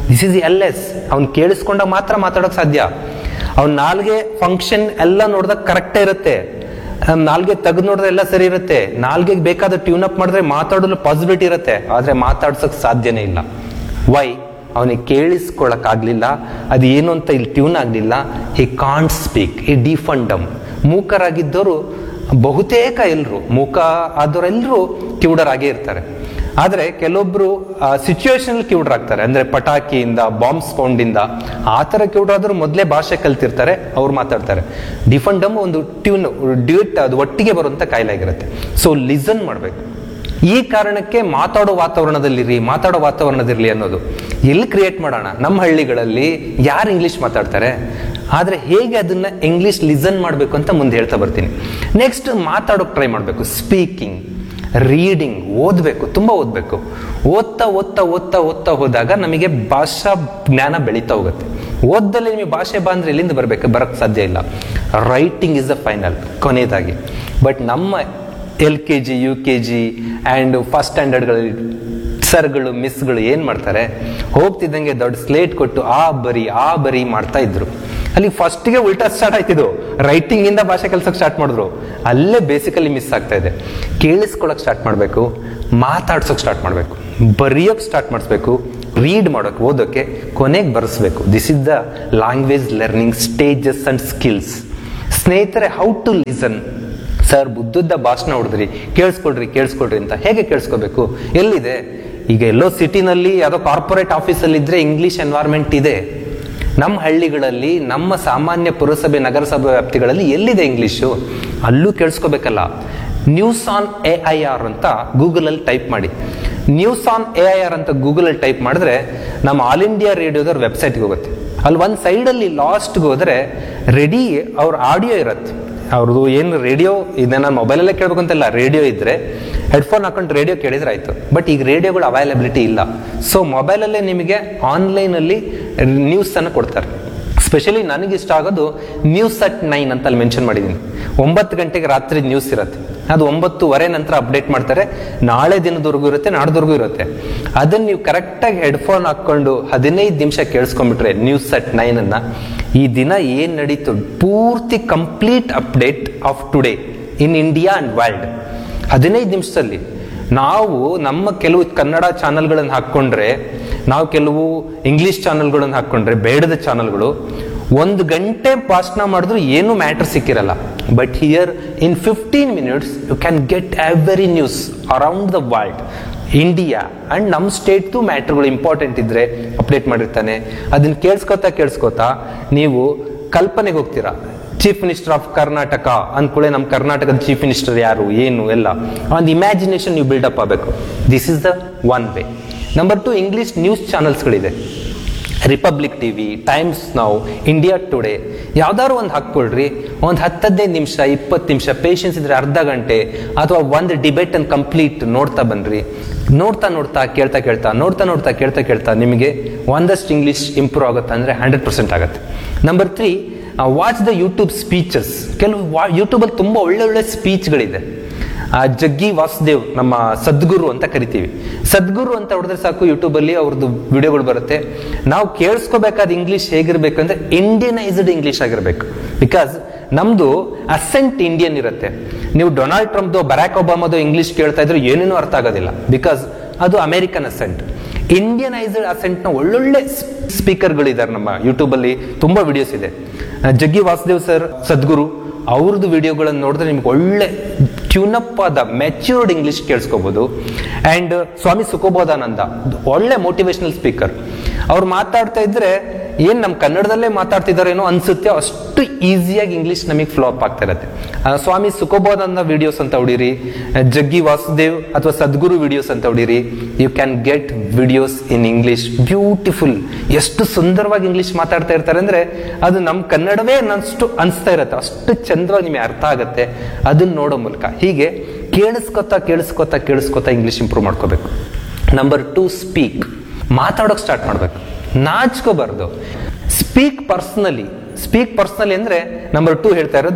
S1: ದಿಸ್ ಇಸ್ ಎಲ್ ಎಸ್ ಅವ್ನು ಕೇಳಿಸ್ಕೊಂಡಾಗ ಮಾತ್ರ ಮಾತಾಡೋಕ್ ಸಾಧ್ಯ ಅವ್ನ ನಾಲ್ಗೆ ಫಂಕ್ಷನ್ ಎಲ್ಲ ನೋಡಿದಾಗ ಕರೆಕ್ಟೇ ಇರುತ್ತೆ ಅವ್ನ್ ನಾಲ್ಗೆ ತೆಗೆದು ನೋಡಿದ್ರೆ ಎಲ್ಲ ಸರಿ ಇರುತ್ತೆ ನಾಲ್ಗೆಗೆ ಬೇಕಾದ ಟ್ಯೂನ್ ಅಪ್ ಮಾಡಿದ್ರೆ ಮಾತಾಡಲು ಪಾಸಿಬಿಲಿಟಿ ಇರುತ್ತೆ ಆದ್ರೆ ಮಾತಾಡ್ಸಕ್ ಸಾಧ್ಯನೇ ಇಲ್ಲ ವೈ ಅವನಿಗೆ ಕೇಳಿಸ್ಕೊಳಕ್ ಆಗ್ಲಿಲ್ಲ ಅದು ಏನು ಅಂತ ಇಲ್ಲಿ ಟ್ಯೂನ್ ಆಗ್ಲಿಲ್ಲ ಹಿ ಕಾಂಟ್ ಸ್ಪೀಕ್ ಈ ಡಿಫಂಡಮ್ ಮೂಕರಾಗಿದ್ದವರು ಬಹುತೇಕ ಎಲ್ಲರೂ ಮೂಕ ಆದವರೆಲ್ಲರೂ ಕಿವುಡರಾಗೇ ಇರ್ತಾರೆ ಆದ್ರೆ ಕೆಲವೊಬ್ರು ಸಿಚುವೇಶನ್ ಕಿವುಡರ್ ಆಗ್ತಾರೆ ಅಂದ್ರೆ ಪಟಾಕಿಯಿಂದ ಬಾಂಬ್ ಸ್ಪೌಂಡ್ ಇಂದ ಆ ತರ ಕಿವುಡರಾದ್ರು ಮೊದಲೇ ಭಾಷೆ ಕಲ್ತಿರ್ತಾರೆ ಅವ್ರು ಮಾತಾಡ್ತಾರೆ ಡಿಫಂಡಮ್ ಒಂದು ಟ್ಯೂನ್ ಡ್ಯೂಟ್ ಅದು ಒಟ್ಟಿಗೆ ಬರುವಂತ ಕಾಯಿಲೆ ಆಗಿರುತ್ತೆ ಸೊ ಲಿಸನ್ ಮಾಡ್ಬೇಕು ಈ ಕಾರಣಕ್ಕೆ ಮಾತಾಡೋ ವಾತಾವರಣದಲ್ಲಿರಿ ಮಾತಾಡೋ ವಾತಾವರಣದಿರ್ಲಿ ಅನ್ನೋದು ಎಲ್ಲಿ ಕ್ರಿಯೇಟ್ ಮಾಡೋಣ ನಮ್ಮ ಹಳ್ಳಿಗಳಲ್ಲಿ ಯಾರು ಇಂಗ್ಲಿಷ್ ಮಾತಾಡ್ತಾರೆ ಆದ್ರೆ ಹೇಗೆ ಅದನ್ನ ಇಂಗ್ಲಿಷ್ ಲಿಸನ್ ಮಾಡಬೇಕು ಅಂತ ಮುಂದೆ ಹೇಳ್ತಾ ಬರ್ತೀನಿ ನೆಕ್ಸ್ಟ್ ಮಾತಾಡೋಕೆ ಟ್ರೈ ಮಾಡಬೇಕು ಸ್ಪೀಕಿಂಗ್ ರೀಡಿಂಗ್ ಓದಬೇಕು ತುಂಬಾ ಓದಬೇಕು ಓದ್ತಾ ಓದ್ತಾ ಓದ್ತಾ ಓದ್ತಾ ಹೋದಾಗ ನಮಗೆ ಭಾಷಾ ಜ್ಞಾನ ಬೆಳೀತಾ ಹೋಗುತ್ತೆ ಓದ್ದಲ್ಲೇ ನಿಮಗೆ ಭಾಷೆ ಬಂದ್ರೆ ಎಲ್ಲಿಂದ ಬರಬೇಕು ಬರಕ್ ಸಾಧ್ಯ ಇಲ್ಲ ರೈಟಿಂಗ್ ಇಸ್ ದ ಫೈನಲ್ ಕೊನೆಯದಾಗಿ ಬಟ್ ನಮ್ಮ L K G U K G and first ಸ್ಟ್ಯಾಂಡರ್ಡ್ಗಳಲ್ಲಿ ಸರ್ಗಳು ಮಿಸ್ಗಳು ಏನ್ ಮಾಡ್ತಾರೆ ಹೋಗ್ತಿದ್ದಂಗೆ ದೊಡ್ಡ ಸ್ಲೇಟ್ ಕೊಟ್ಟು ಆ ಬರಿ ಆ ಬರಿ ಮಾಡ್ತಾ ಇದ್ರು ಅಲ್ಲಿ ಫಸ್ಟ್ಗೆ ಉಲ್ಟಾ ಸ್ಟಾರ್ಟ್ ಆಯ್ತಿದ್ದು ರೈಟಿಂಗ್ ಇಂದ ಭಾಷೆ ಕಲ್ಸಕ್ ಸ್ಟಾರ್ಟ್ ಮಾಡಿದ್ರು ಅಲ್ಲೇ ಬೇಸಿಕಲಿ ಮಿಸ್ ಆಗ್ತಾ ಇದೆ ಕೇಳಿಸ್ಕೊಳಕ್ ಸ್ಟಾರ್ಟ್ ಮಾಡಬೇಕು ಮಾತಾಡ್ಸೋಕ್ ಸ್ಟಾರ್ಟ್ ಮಾಡಬೇಕು ಬರೆಯೋಕ್ ಸ್ಟಾರ್ಟ್ ಮಾಡಿಸ್ಬೇಕು ರೀಡ್ ಮಾಡೋಕೆ ಓದೋಕೆ ಕೊನೆಗೆ ಬರೆಸ್ಬೇಕು this is the language learning stages and skills ಸ್ನೇಹಿತರೆ ಹೌ ಟು ಲಿಸನ್ ಸರ್ ಬುದ್ಧದ ಭಾಷಣ ಹೊಡೆದ್ರಿ ಕೇಳಿಸ್ಕೊಳ್ರಿ ಕೇಳಿಸ್ಕೊಳ್ರಿ ಅಂತ ಹೇಗೆ ಕೇಳಿಸ್ಕೋಬೇಕು ಎಲ್ಲಿದೆ ಈಗ ಎಲ್ಲೋ ಸಿಟಿನಲ್ಲಿ ಯಾವುದೋ ಕಾರ್ಪೊರೇಟ್ ಆಫೀಸಲ್ಲಿ ಇದ್ರೆ ಇಂಗ್ಲಿಷ್ ಎನ್ವೈರ್ಮೆಂಟ್ ಇದೆ ನಮ್ಮ ಹಳ್ಳಿಗಳಲ್ಲಿ ನಮ್ಮ ಸಾಮಾನ್ಯ ಪುರಸಭೆ ನಗರಸಭೆ ವ್ಯಾಪ್ತಿಗಳಲ್ಲಿ ಎಲ್ಲಿದೆ ಇಂಗ್ಲಿಷು ಅಲ್ಲೂ ಕೇಳಿಸ್ಕೋಬೇಕಲ್ಲ news on A I R ಅಂತ ಗೂಗಲ್ ಅಲ್ಲಿ ಟೈಪ್ ಮಾಡಿ news on A I R ಅಂತ ಗೂಗಲ್ ಅಲ್ಲಿ ಟೈಪ್ ಮಾಡಿದ್ರೆ ನಮ್ಮ ಆಲ್ ಇಂಡಿಯಾ ರೇಡಿಯೋದವ್ರ ವೆಬ್ಸೈಟ್ಗೆ ಹೋಗುತ್ತೆ ಅಲ್ಲಿ ಒಂದು ಸೈಡಲ್ಲಿ ಲಾಸ್ಟ್ಗೆ ಹೋದ್ರೆ ರೆಡಿ ಅವ್ರ ಆಡಿಯೋ ಇರತ್ತೆ ಅವ್ರದ್ದು ಏನು ರೇಡಿಯೋ ಇದನ್ನ ಮೊಬೈಲಲ್ಲೇ ಕೇಳಬೇಕು ಅಂತೆಲ್ಲ ರೇಡಿಯೋ ಇದ್ರೆ ಹೆಡ್ಫೋನ್ ಹಾಕೊಂಡು ರೇಡಿಯೋ ಕೇಳಿದ್ರೆ ಆಯ್ತು ಬಟ್ ಈಗ ರೇಡಿಯೋಗಳು ಅವೈಲಬಿಲಿಟಿ ಇಲ್ಲ ಸೊ ಮೊಬೈಲಲ್ಲೇ ನಿಮಗೆ ಆನ್ಲೈನಲ್ಲಿ ನ್ಯೂಸ್ ಅನ್ನು ಕೊಡ್ತಾರೆ ಸ್ಪೆಷಲಿ ನನಗೆ ಇಷ್ಟ ಆಗೋದು ನ್ಯೂಸ್ ಅಟ್ ನೈನ್ ಅಂತ ಅಲ್ಲಿ ಮೆನ್ಷನ್ ಮಾಡಿದ್ದೀನಿ ಒಂಬತ್ತು ಗಂಟೆಗೆ ರಾತ್ರಿ ನ್ಯೂಸ್ ಇರುತ್ತೆ ಅದು ಒಂಬತ್ತುವರೆ ನಂತರ ಅಪ್ಡೇಟ್ ಮಾಡ್ತಾರೆ ನಾಳೆ ದಿನದವರೆಗೂ ಇರುತ್ತೆ ನಾಡ್ದವರೆಗೂ ಇರುತ್ತೆ ಅದನ್ನ ನೀವು ಕರೆಕ್ಟಾಗಿ ಹೆಡ್ಫೋನ್ ಹಾಕೊಂಡು ಹದಿನೈದು ನಿಮಿಷ ಕೇಳಿಸ್ಕೊಂಡ್ಬಿಟ್ರೆ ನ್ಯೂಸ್ ಅಟ್ ನೈನ್ ಅನ್ನ ಈ ದಿನ ಏನ್ ನಡೀತು ಪೂರ್ತಿ complete update of today in India and world ಹದಿನೈದು ನಿಮಿಷದಲ್ಲಿ ನಾವು ನಮ್ಮ ಕೆಲವು ಕನ್ನಡ ಚಾನೆಲ್ಗಳನ್ನು ಹಾಕ್ಕೊಂಡ್ರೆ ನಾವು ಕೆಲವು ಇಂಗ್ಲಿಷ್ ಚಾನೆಲ್ಗಳನ್ನು ಹಾಕ್ಕೊಂಡ್ರೆ ಬೇಡದ ಚಾನೆಲ್ಗಳು ಒಂದು ಗಂಟೆ ಭಾಷಣ ಮಾಡಿದ್ರು ಏನು ಮ್ಯಾಟರ್ ಸಿಕ್ಕಿರಲ್ಲ but here in fifteen minutes you can get every news around the world India and ನಮ್ಮ ಸ್ಟೇಟ್ದು ಮ್ಯಾಟರ್ಗಳು ಇಂಪಾರ್ಟೆಂಟ್ ಇದ್ರೆ ಅಪ್ಡೇಟ್ ಮಾಡಿರ್ತಾನೆ ಅದನ್ನ ಕೇಳಿಸ್ಕೊತಾ ಕೇಳಿಸ್ಕೊತಾ ನೀವು ಕಲ್ಪನೆಗೆ ಹೋಗ್ತೀರಾ ಚೀಫ್ ಮಿನಿಸ್ಟರ್ ಆಫ್ ಕರ್ನಾಟಕ ಅಂದ್ಕೂಳೆ ನಮ್ಮ ಕರ್ನಾಟಕದ ಚೀಫ್ ಮಿನಿಸ್ಟರ್ ಯಾರು ಏನು ಎಲ್ಲ ಒಂದು ಇಮ್ಯಾಜಿನೇಷನ್ ನೀವು ಬಿಲ್ಡಪ್ ಆಗಬೇಕು this is the one way number two English news ಚಾನಲ್ಸ್ಗಳಿದೆ ರಿಪಬ್ಲಿಕ್ ಟಿವಿ ಟೈಮ್ಸ್ ನಾವು ಇಂಡಿಯಾ ಟುಡೇ ಯಾವ್ದಾದ್ರು ಒಂದು ಹಾಕ್ಕೊಳ್ರಿ ಒಂದು ಹತ್ತದೈದು ನಿಮಿಷ ಇಪ್ಪತ್ತು ನಿಮಿಷ ಪೇಷನ್ಸ್ ಇದ್ರೆ ಅರ್ಧ ಗಂಟೆ ಅಥವಾ ಒಂದು ಡಿಬೇಟ್ ಅನ್ನು ಕಂಪ್ಲೀಟ್ ನೋಡ್ತಾ ಬನ್ರಿ ನೋಡ್ತಾ ನೋಡ್ತಾ ಕೇಳ್ತಾ ಕೇಳ್ತಾ ನೋಡ್ತಾ ನೋಡ್ತಾ ಕೇಳ್ತಾ ಕೇಳ್ತಾ ನಿಮಗೆ ಒಂದಷ್ಟು ಇಂಗ್ಲಿಷ್ ಇಂಪ್ರೂವ್ ಆಗುತ್ತೆ ಅಂದ್ರೆ ಹಂಡ್ರೆಡ್ ಪರ್ಸೆಂಟ್ ಆಗುತ್ತೆ number three watch the YouTube speeches ಕೆಲವು ಯೂಟ್ಯೂಬಲ್ಲಿ ತುಂಬಾ ಒಳ್ಳೆ ಒಳ್ಳೆ ಸ್ಪೀಚ್ಗಳಿದೆ ಆ ಜಗ್ಗಿ ವಾಸುದೇವ್ ನಮ್ಮ ಸದ್ಗುರು ಅಂತ ಕರಿತೀವಿ ಸದ್ಗುರು ಅಂತ ಹೊಡೆದ್ರೆ ಸಾಕು ಯೂಟ್ಯೂಬ್ ಅಲ್ಲಿ ಅವ್ರದ್ದು ವಿಡಿಯೋಗಳು ಬರುತ್ತೆ ನಾವು ಕೇಳಿಸ್ಕೋಬೇಕಾದ ಇಂಗ್ಲಿಷ್ ಹೇಗಿರ್ಬೇಕಂದ್ರೆ ಇಂಡಿಯನೈಸ್ಡ್ ಇಂಗ್ಲಿಷ್ ಆಗಿರ್ಬೇಕು ಬಿಕಾಸ್ ನಮ್ದು ಅಸೆಂಟ್ ಇಂಡಿಯನ್ ಇರುತ್ತೆ ನೀವು ಡೊನಾಲ್ಡ್ ಟ್ರಂಪ್ದು ಬರಾಕ್ ಒಬಾಮದು ಇಂಗ್ಲಿಷ್ ಕೇಳ್ತಾ ಇದ್ರೆ ಏನೇನೂ ಅರ್ಥ ಆಗೋದಿಲ್ಲ ಬಿಕಾಸ್ ಅದು ಅಮೆರಿಕನ್ ಅಸೆಂಟ್ ಇಂಡಿಯನೈಸ್ಡ್ ಅಸೆಂಟ್ ನ ಒಳ್ಳೊಳ್ಳೆ ಸ್ಪೀಕರ್ಗಳಿದ್ದಾರೆ ನಮ್ಮ ಯೂಟ್ಯೂಬ್ ಅಲ್ಲಿ ತುಂಬಾ ವಿಡಿಯೋಸ್ ಇದೆ ಜಗ್ಗಿ ವಾಸುದೇವ್ ಸರ್ ಸದ್ಗುರು ಅವ್ರದ್ದು ವಿಡಿಯೋಗಳನ್ನು ನೋಡಿದ್ರೆ ನಿಮ್ಗೆ ಒಳ್ಳೆ ಟ್ಯೂನಪ್ ಆದ ಮೆಚ್ಯೂರ್ಡ್ ಇಂಗ್ಲಿಷ್ ಕೇಳಿಸ್ಕೋಬಹುದು ಅಂಡ್ ಸ್ವಾಮಿ ಸುಖಬೋಧಾನಂದ ಒಳ್ಳೆ ಮೋಟಿವೇಶನಲ್ ಸ್ಪೀಕರ್ ಅವ್ರು ಮಾತಾಡ್ತಾ ಇದ್ರೆ ಏನ್ ನಮ್ಮ ಕನ್ನಡದಲ್ಲೇ ಮಾತಾಡ್ತಿದಾರೇನೋ ಅನ್ಸುತ್ತೆ ಅಷ್ಟು ಈಸಿಯಾಗಿ ಇಂಗ್ಲಿಷ್ ನಮಗೆ ಫ್ಲೋ ಅಪ್ ಆಗ್ತಾ ಇರುತ್ತೆ ಆ, ಸ್ವಾಮಿ ಸುಖಬೋಧಾನಂದ ವಿಡಿಯೋಸ್ ಅಂತ ಹೊಡೀರಿ ಜಗ್ಗಿ ವಾಸುದೇವ್ ಅಥವಾ ಸದ್ಗುರು ವಿಡಿಯೋಸ್ ಅಂತ ಹೊಡೀರಿ you can get videos in English beautiful ಎಷ್ಟು ಸುಂದರವಾಗಿ ಇಂಗ್ಲಿಷ್ ಮಾತಾಡ್ತಾ ಇರ್ತಾರೆ ಅಂದ್ರೆ ಅದು ನಮ್ಮ ಕನ್ನಡವೇ ಅನ್ನಷ್ಟು ಅನಿಸ್ತಾ ಇರತ್ತೆ ಅಷ್ಟು ಚಂದವಾಗಿ ನಿಮಗೆ ಅರ್ಥ ಆಗುತ್ತೆ ಅದನ್ನ ನೋಡೋ ಮೂಲಕ ಹೀಗೆ ಕೇಳಿಸ್ಕೊತಾ ಕೇಳಿಸ್ಕೊತಾ ಕೇಳಿಸ್ಕೊತಾ ಇಂಗ್ಲಿಷ್ ಇಂಪ್ರೂವ್ ಮಾಡ್ಕೋಬೇಕು ನಂಬರ್ ಟು ಸ್ಪೀಕ್ ಮಾತಾಡೋಕೆ ಸ್ಟಾರ್ಟ್ ಮಾಡ್ಬೇಕು ನಾಚ್ಕೋಬಾರ್ದು ಸ್ಪೀಕ್ ಪರ್ಸನಲಿ ಸ್ಪೀಕ್ ಪರ್ಸನಲಿ ಅಂದ್ರೆ ನಂಬರ್ ಟೂ ಹೇಳ್ತಾ ಇರೋದು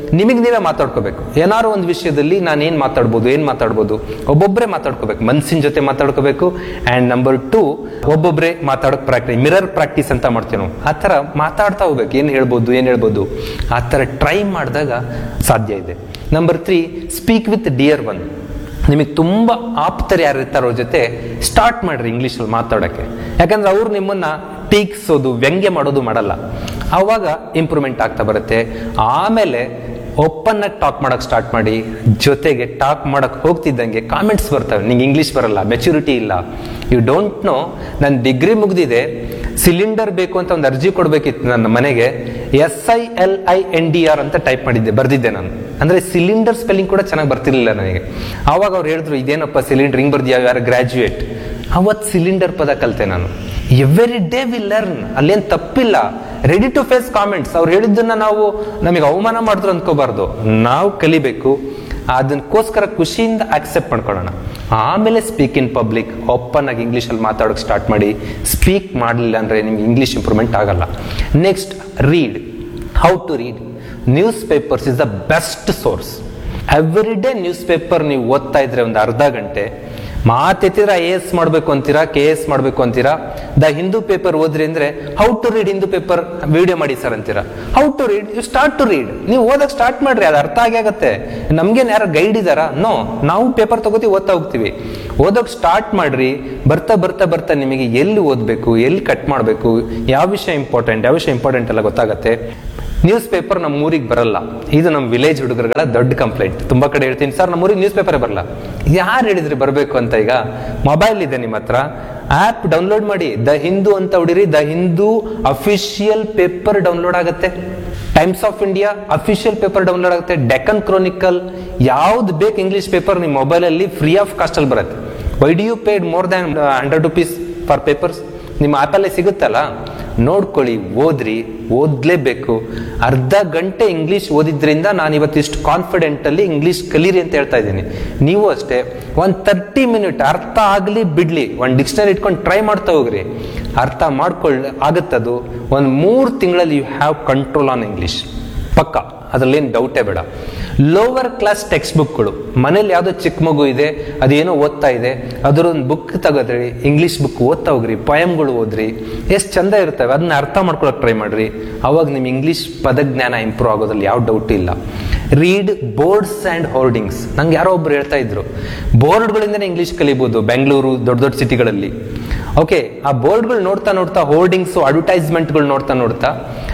S1: ನಿಮಗೆ ನೀವೇ ಮಾತಾಡ್ಕೋಬೇಕು ಏನಾದ್ರು ಒಂದು ವಿಷಯದಲ್ಲಿ ನಾನು ಏನು ಮಾತಾಡ್ಬೋದು ಏನು ಮಾತಾಡ್ಬೋದು ಒಬ್ಬೊಬ್ಬರೇ ಮಾತಾಡ್ಕೋಬೇಕು ಮನ್ಸಿನ ಜೊತೆ ಮಾತಾಡ್ಕೋಬೇಕು ಆ್ಯಂಡ್ ನಂಬರ್ ಟು ಒಬ್ಬೊಬ್ಬರೇ ಮಾತಾಡೋಕೆ ಪ್ರಾಕ್ಟೀಸ್ ಮಿರರ್ ಪ್ರಾಕ್ಟೀಸ್ ಅಂತ ಮಾಡ್ತೀವಿ ನಾವು ಆ ಥರ ಮಾತಾಡ್ತಾ ಹೋಗ್ಬೇಕು ಏನು ಹೇಳ್ಬೋದು ಏನು ಹೇಳ್ಬೋದು ಆ ಥರ ಟ್ರೈ ಮಾಡಿದಾಗ ಸಾಧ್ಯ ಇದೆ number three speak with dear one ನಿಮಗೆ ತುಂಬ ಆಪ್ತರು ಯಾರು ಇರ್ತಾರೋ ಅವ್ರ ಜೊತೆ ಸ್ಟಾರ್ಟ್ ಮಾಡ್ರಿ ಇಂಗ್ಲೀಷಲ್ಲಿ ಮಾತಾಡೋಕ್ಕೆ ಯಾಕಂದ್ರೆ ಅವ್ರು ನಿಮ್ಮನ್ನ ಟೀಕ್ಸೋದು ವ್ಯಂಗ್ಯ ಮಾಡೋದು ಮಾಡಲ್ಲ ಆವಾಗ ಇಂಪ್ರೂವ್ಮೆಂಟ್ ಆಗ್ತಾ ಬರುತ್ತೆ ಆಮೇಲೆ ಓಪನ್ ಆಗಿ ಟಾಕ್ ಮಾಡಕ್ ಸ್ಟಾರ್ಟ್ ಮಾಡಿ ಜೊತೆಗೆ ಟಾಕ್ ಮಾಡಕ್ ಹೋಗ್ತಿದ್ದಂಗೆ ಕಾಮೆಂಟ್ಸ್ ಬರ್ತವೆ ನಿಂಗೆ ಇಂಗ್ಲೀಷ್ ಬರಲ್ಲ ಮೆಚುರಿಟಿ ಇಲ್ಲ ಯು ಡೋಂಟ್ ನೋ ನನ್ನ ಡಿಗ್ರಿ ಮುಗ್ದಿದೆ ಸಿಲಿಂಡರ್ ಬೇಕು ಅಂತ ಒಂದು ಅರ್ಜಿ ಕೊಡ್ಬೇಕಿತ್ತು ನನ್ನ ಮನೆಗೆ S I L I N D R ಅಂತ ಟೈಪ್ ಮಾಡಿದ್ದೆ ಬರ್ದಿದ್ದೆ ನಾನು ಅಂದ್ರೆ ಸಿಲಿಂಡರ್ ಸ್ಪೆಲ್ಲಿಂಗ್ ಕೂಡ ಚೆನ್ನಾಗಿ ಬರ್ತಿರ್ಲಿಲ್ಲ ನನಗೆ ಆವಾಗ ಅವ್ರು ಹೇಳಿದ್ರು ಇದೇನಪ್ಪ ಸಿಲಿಂಡರ್ ಹಿಂಗ್ ಬರ್ದಿಯಾ ಯಾರು ಗ್ರಾಜುಯೇಟ್ ಅವತ್ ಸಿಲಿಂಡರ್ ಪದ ಕಲ್ತೆ ನಾನು ಎವ್ರಿ ಡೇ ವಿ ಲರ್ನ್ ಅಲ್ಲೇನ್ ತಪ್ಪಿಲ್ಲ ರೆಡಿ ಟು ಫೇಸ್ ಕಾಮೆಂಟ್ಸ್ ಅವ್ರು ಹೇಳಿದ್ದನ್ನ ನಾವು ನಮಗೆ ಅವಮಾನ ಮಾಡಿದ್ರು ಅಂದ್ಕೋಬಾರ್ದು ನಾವು ಕಲಿಬೇಕು ಅದಕ್ಕೋಸ್ಕರ ಖುಷಿಯಿಂದ ಅಕ್ಸೆಪ್ಟ್ ಮಾಡ್ಕೊಳ್ಳೋಣ ಆಮೇಲೆ ಸ್ಪೀಕ್ ಇನ್ ಪಬ್ಲಿಕ್ ಓಪನ್ ಆಗಿ ಇಂಗ್ಲೀಷಲ್ಲಿ ಮಾತಾಡೋಕೆ ಸ್ಟಾರ್ಟ್ ಮಾಡಿ ಸ್ಪೀಕ್ ಮಾಡಲಿಲ್ಲ ಅಂದರೆ ನಿಮ್ಗೆ ಇಂಗ್ಲೀಷ್ ಇಂಪ್ರೂವ್ಮೆಂಟ್ ಆಗಲ್ಲ next read how to read newspapers is the best source every day newspaper ನೀವು ಓದ್ತಾ ಇದ್ರೆ ಒಂದು ಅರ್ಧ ಗಂಟೆ ಮಾತೆತ್ತಿರ ಐ ಎಸ್ ಮಾಡಬೇಕು ಅಂತೀರಾ ಕೆ ಎಸ್ ಮಾಡಬೇಕು ಅಂತೀರಾ ದ ಹಿಂದೂ ಪೇಪರ್ ಓದ್ರಿ ಅಂದ್ರೆ how to read Hindu paper video ಮಾಡಿ ಸರ್ ಅಂತೀರಾ how to read you start to read ನೀವು ಓದಕ್ ಸ್ಟಾರ್ಟ್ ಮಾಡ್ರಿ ಅದು ಅರ್ಥ ಆಗಿ ಆಗತ್ತೆ ನಮ್ಗೇನು ಯಾರು ಗೈಡ್ ಇದಾರಾ ನೋ ನಾವು ಪೇಪರ್ ತಗೋತೀವಿ ಓದ್ತಾ ಹೋಗ್ತೀವಿ ಓದೋಕ್ ಸ್ಟಾರ್ಟ್ ಮಾಡ್ರಿ ಬರ್ತಾ ಬರ್ತಾ ಬರ್ತಾ ನಿಮಗೆ ಎಲ್ಲಿ ಓದಬೇಕು ಎಲ್ಲಿ ಕಟ್ ಮಾಡಬೇಕು ಯಾವ ವಿಷಯ ಇಂಪಾರ್ಟೆಂಟ್ ಯಾವ ವಿಷಯ ಇಂಪಾರ್ಟೆಂಟ್ ಎಲ್ಲ ಗೊತ್ತಾಗತ್ತೆ ನ್ಯೂಸ್ ಪೇಪರ್ ನಮ್ಮ ಊರಿಗೆ ಬರಲ್ಲ ಇದು ನಮ್ಮ ವಿಲೇಜ್ ಹುಡುಗರುಗಳ ದೊಡ್ಡ ಕಂಪ್ಲೇಂಟ್ ತುಂಬಾ ಕಡೆ ಹೇಳ್ತೀನಿ ಸರ್ ನಮ್ಮ ಊರಿಗೆ ನ್ಯೂಸ್ ಪೇಪರ್ ಬರಲ್ಲ ಯಾರು ಹೇಳಿದ್ರಿ ಬರಬೇಕು ಅಂತ ಈಗ ಮೊಬೈಲ್ ಇದೆ ನಿಮ್ಮ ಹತ್ರ ಆಪ್ ಡೌನ್ಲೋಡ್ ಮಾಡಿ ದ ಹಿಂದೂ ಅಂತ ಹೊಡಿರಿ the Hindu official paper download ಆಗುತ್ತೆ Times of India official paper download ಆಗುತ್ತೆ ಡೆಕನ್ ಕ್ರೋನಿಕಲ್ ಯಾವ್ದು ಬೇಕು ಇಂಗ್ಲಿಷ್ ಪೇಪರ್ ನಿಮ್ಮ ಮೊಬೈಲಲ್ಲಿ ಫ್ರೀ ಆಫ್ ಕಾಸ್ಟ್ ಅಲ್ಲಿ ಬರುತ್ತೆ why did you paid more than hundred rupees for papers ನಿಮ್ಮ ಆ್ಯಪಲ್ಲೇ ಸಿಗುತ್ತಲ್ಲ ನೋಡ್ಕೊಳ್ಳಿ ಓದ್ರಿ ಓದ್ಲೇಬೇಕು ಅರ್ಧ ಗಂಟೆ ಇಂಗ್ಲಿಷ್ ಓದಿದ್ರಿಂದ ನಾನು ಇವತ್ತಿಷ್ಟು ಕಾನ್ಫಿಡೆಂಟ್ ಅಲ್ಲಿ ಇಂಗ್ಲಿಷ್ ಕಲೀರಿ ಅಂತ ಹೇಳ್ತಾ ಇದ್ದೀನಿ ನೀವು ಅಷ್ಟೇ ಒಂದು ತರ್ಟಿ ಮಿನಿಟ್ ಅರ್ಥ ಆಗಲಿ ಬಿಡ್ಲಿ ಒಂದು ಡಿಕ್ಷನರಿ ಇಟ್ಕೊಂಡು ಟ್ರೈ ಮಾಡ್ತಾ ಹೋಗ್ರಿ ಅರ್ಥ ಮಾಡ್ಕೊಳ್ಳ ಆಗುತ್ತದು ಒಂದು ಮೂರು ತಿಂಗಳಲ್ಲಿ you have control on English ಪಕ್ಕ ಅದ್ರಲ್ಲೇನು ಡೌಟೇ ಬೇಡ ಲೋವರ್ ಕ್ಲಾಸ್ ಟೆಕ್ಸ್ಟ್ ಬುಕ್ಗಳು ಮನೇಲಿ ಯಾವುದೋ ಚಿಕ್ಕ ಮಗು ಇದೆ ಅದೇನೋ ಓದ್ತಾ ಇದೆ ಅದರ ಒಂದು ಬುಕ್ ತಗೋದ್ರಿ ಇಂಗ್ಲಿಷ್ ಬುಕ್ ಓದ್ತಾ ಹೋಗ್ರಿ ಪಯಮ್ಗಳು ಓದ್ರಿ ಎಷ್ಟು ಚಂದ ಇರ್ತವೆ ಅದನ್ನ ಅರ್ಥ ಮಾಡ್ಕೊಳಕ್ ಟ್ರೈ ಮಾಡ್ರಿ ಅವಾಗ ನಿಮ್ ಇಂಗ್ಲಿಷ್ ಪದಜ್ಞಾನ ಇಂಪ್ರೂವ್ ಆಗೋದ್ರಲ್ಲಿ ಯಾವ ಡೌಟ್ ಇಲ್ಲ ರೀಡ್ ಬೋರ್ಡ್ಸ್ ಅಂಡ್ ಹೋರ್ಡಿಂಗ್ಸ್ ನಂಗೆ ಯಾರೋ ಒಬ್ರು ಹೇಳ್ತಾ ಇದ್ರು ಬೋರ್ಡ್ಗಳಿಂದನೇ ಇಂಗ್ಲಿಷ್ ಕಲಿಬಹುದು ಬೆಂಗಳೂರು ದೊಡ್ಡ ದೊಡ್ಡ ಸಿಟಿಗಳಲ್ಲಿ ಓಕೆ ಆ ಬೋರ್ಡ್ಗಳು ನೋಡ್ತಾ ನೋಡ್ತಾ ಹೋರ್ಡಿಂಗ್ಸ್ ಅಡ್ವರ್ಟೈಸ್ಮೆಂಟ್ಗಳು ನೋಡ್ತಾ ನೋಡ್ತಾ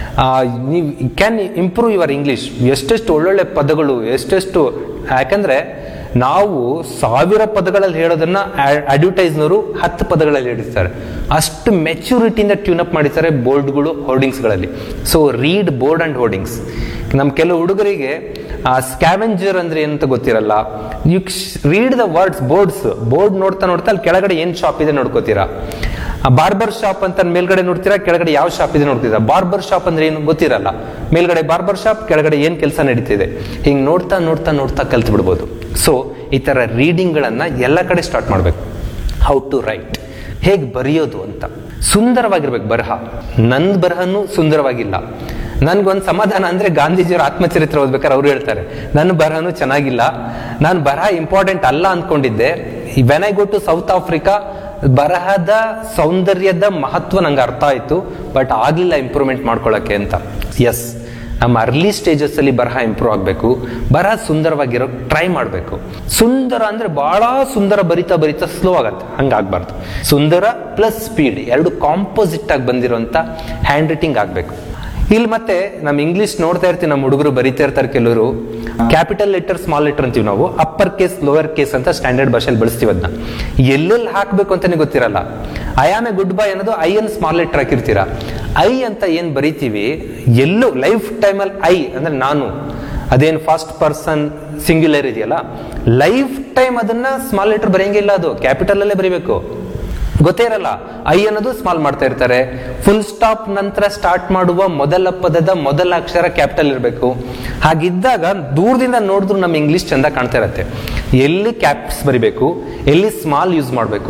S1: ನೀವು ಕ್ಯಾನ್ ಇಂಪ್ರೂವ್ ಯುವರ್ ಇಂಗ್ಲಿಷ್ ಎಷ್ಟೆಷ್ಟು ಒಳ್ಳೊಳ್ಳೆ ಪದಗಳು ಎಷ್ಟೆಷ್ಟು ಯಾಕಂದ್ರೆ ನಾವು ಸಾವಿರ ಪದಗಳಲ್ಲಿ ಹೇಳೋದನ್ನ ಅಡ್ವರ್ಟೈಸ್ನವರು ಹತ್ತು ಪದಗಳಲ್ಲಿ ಹೇಳಿರ್ತಾರೆ ಅಷ್ಟು ಮೆಚುರಿಟಿಯಿಂದ ಟ್ಯೂನ್ ಅಪ್ ಮಾಡಿರ್ತಾರೆ ಬೋರ್ಡ್ಗಳು ಹೋರ್ಡಿಂಗ್ಸ್ಗಳಲ್ಲಿ so read board and hoardings ನಮ್ಮ ಕೆಲವು ಹುಡುಗರಿಗೆ ಆ ಸ್ಕ್ಯಾವೆಂಜರ್ ಅಂದ್ರೆ ಏನಂತ ಗೊತ್ತಿರಲ್ಲ you read the words boards board ನೋಡ್ತಾ ನೋಡ್ತಾ ಅಲ್ಲಿ ಕೆಳಗಡೆ ಏನ್ ಶಾಪ್ ಇದೆ ನೋಡ್ಕೋತೀರಾ ಬಾರ್ಬರ್ ಶಾಪ್ ಅಂತ ಮೇಲ್ಗಡೆ ನೋಡ್ತೀರಾ ಕೆಳಗಡೆ ಯಾವ ಶಾಪ್ ಇದೆ ನೋಡ್ತೀರಾ ಬಾರ್ಬರ್ ಶಾಪ್ ಅಂದ್ರೆ ಏನು ಗೊತ್ತಿರಲ್ಲ ಮೇಲ್ಗಡೆ ಬಾರ್ಬರ್ ಶಾಪ್ ಕೆಳಗಡೆ ಏನ್ ಕೆಲಸ ನಡೀತಿದೆ ಹಿಂಗ್ ನೋಡ್ತಾ ನೋಡ್ತಾ ನೋಡ್ತಾ ಕಲ್ತು ಬಿಡ್ಬೋದು ಸೊ ಈ ತರ ರೀಡಿಂಗ್ ಗಳನ್ನ ಎಲ್ಲ ಕಡೆ ಸ್ಟಾರ್ಟ್ ಮಾಡ್ಬೇಕು ಹೌ ಟು ರೈಟ್ ಹೇಗ್ ಬರೆಯೋದು ಅಂತ ಸುಂದರವಾಗಿರ್ಬೇಕು ಬರಹ ನನ್ನ ಬರಹನು ಸುಂದರವಾಗಿಲ್ಲ ನನ್ಗೊಂದು ಸಮಾಧಾನ ಅಂದ್ರೆ ಗಾಂಧೀಜಿಯವರ ಆತ್ಮಚರಿತ್ರೆ ಓದ್ಬೇಕಾದ್ರೆ ಅವ್ರು ಹೇಳ್ತಾರೆ ನನ್ನ ಬರಹನು ಚೆನ್ನಾಗಿಲ್ಲ ನಾನು ಬರಹ ಇಂಪಾರ್ಟೆಂಟ್ ಅಲ್ಲ ಅನ್ಕೊಂಡಿದ್ದೆ when I go to South Africa ಬರಹದ ಸೌಂದರ್ಯದ ಮಹತ್ವ ನಂಗೆ ಅರ್ಥ ಆಯ್ತು ಬಟ್ ಆಗ್ಲಿಲ್ಲ ಇಂಪ್ರೂವ್ಮೆಂಟ್ ಮಾಡ್ಕೊಳಕ್ಕೆ ಅಂತ ಎಸ್ ನಮ್ಮ ಅರ್ಲಿ ಸ್ಟೇಜಸ್ ಅಲ್ಲಿ ಬರಹ ಇಂಪ್ರೂವ್ ಆಗಬೇಕು ಬರಹ ಸುಂದರವಾಗಿರೋ ಟ್ರೈ ಮಾಡಬೇಕು ಸುಂದರ ಅಂದ್ರೆ ಬಹಳ ಸುಂದರ ಬರಿತಾ ಬರಿತಾ ಸ್ಲೋ ಆಗತ್ತೆ ಹಂಗಾಗ್ಬಾರ್ದು ಸುಂದರ ಪ್ಲಸ್ ಸ್ಪೀಡ್ ಎರಡು ಕಾಂಪೋಸಿಟ್ ಆಗಿ ಬಂದಿರುವಂತ ಹ್ಯಾಂಡ್ ರೈಟಿಂಗ್ ಆಗಬೇಕು ಇಲ್ಲಿ ಮತ್ತೆ ನಮ್ ಇಂಗ್ಲಿಷ್ ನೋಡ್ತಾ ಇರ್ತೀವಿ ನಮ್ಮ ಹುಡುಗರು ಬರಿತಾ ಇರ್ತಾರೆ ಕೆಲವರು ಕ್ಯಾಪಿಟಲ್ ಲೆಟರ್ ಸ್ಮಾಲ್ ಲೆಟರ್ ಅಂತೀವಿ ನಾವು ಅಪ್ಪರ್ ಕೇಸ್ ಲೋವರ್ ಕೇಸ್ ಅಂತ ಸ್ಟ್ಯಾಂಡರ್ಡ್ ಭಾಷೆಯಲ್ಲಿ ಬಳಸ್ತೀವಿ ಅದನ್ನ ಎಲ್ಲೆಲ್ಲಿ ಹಾಕ್ಬೇಕು ಅಂತಾನೆ ಗೊತ್ತಿರಲ್ಲ I am a good boy ಅನ್ನೋದು ಐ ಅನ್ ಸ್ಮಾಲ್ ಲೆಟರ್ ಹಾಕಿರ್ತೀರಾ ಐ ಅಂತ ಏನ್ ಬರಿತೀವಿ ಎಲ್ಲೂ ಲೈಫ್ ಟೈಮಲ್ಲಿ ಐ ಅಂದ್ರೆ ನಾನು ಅದೇನು ಫಸ್ಟ್ ಪರ್ಸನ್ ಸಿಂಗ್ಯುಲರ್ ಇದೆಯಲ್ಲ ಲೈಫ್ ಟೈಮ್ ಅದನ್ನ ಸ್ಮಾಲ್ ಲೆಟರ್ ಬರೆಯಂಗಿಲ್ಲ ಅದು ಕ್ಯಾಪಿಟಲ್ ಅಲ್ಲೇ ಬರೀಬೇಕು ಗೊತ್ತೇ ಇರಲ್ಲ ಐ ಅನ್ನೋದು ಸ್ಮಾಲ್ ಮಾಡ್ತಾ ಇರ್ತಾರೆ ಫುಲ್ ಸ್ಟಾಪ್ ನಂತರ ಸ್ಟಾರ್ಟ್ ಮಾಡುವ ಮೊದಲ ಪದದ ಮೊದಲ ಅಕ್ಷರ ಕ್ಯಾಪಿಟಲ್ ಇರಬೇಕು ಹಾಗಿದ್ದಾಗ ದೂರದಿಂದ ನೋಡಿದ್ರು ನಮ್ಮ ಇಂಗ್ಲಿಷ್ ಚಂದ ಕಾಣ್ತಾ ಇರತ್ತೆ ಎಲ್ಲಿ ಕ್ಯಾಪ್ಸ್ ಬರಿಬೇಕು ಎಲ್ಲಿ ಸ್ಮಾಲ್ ಯೂಸ್ ಮಾಡಬೇಕು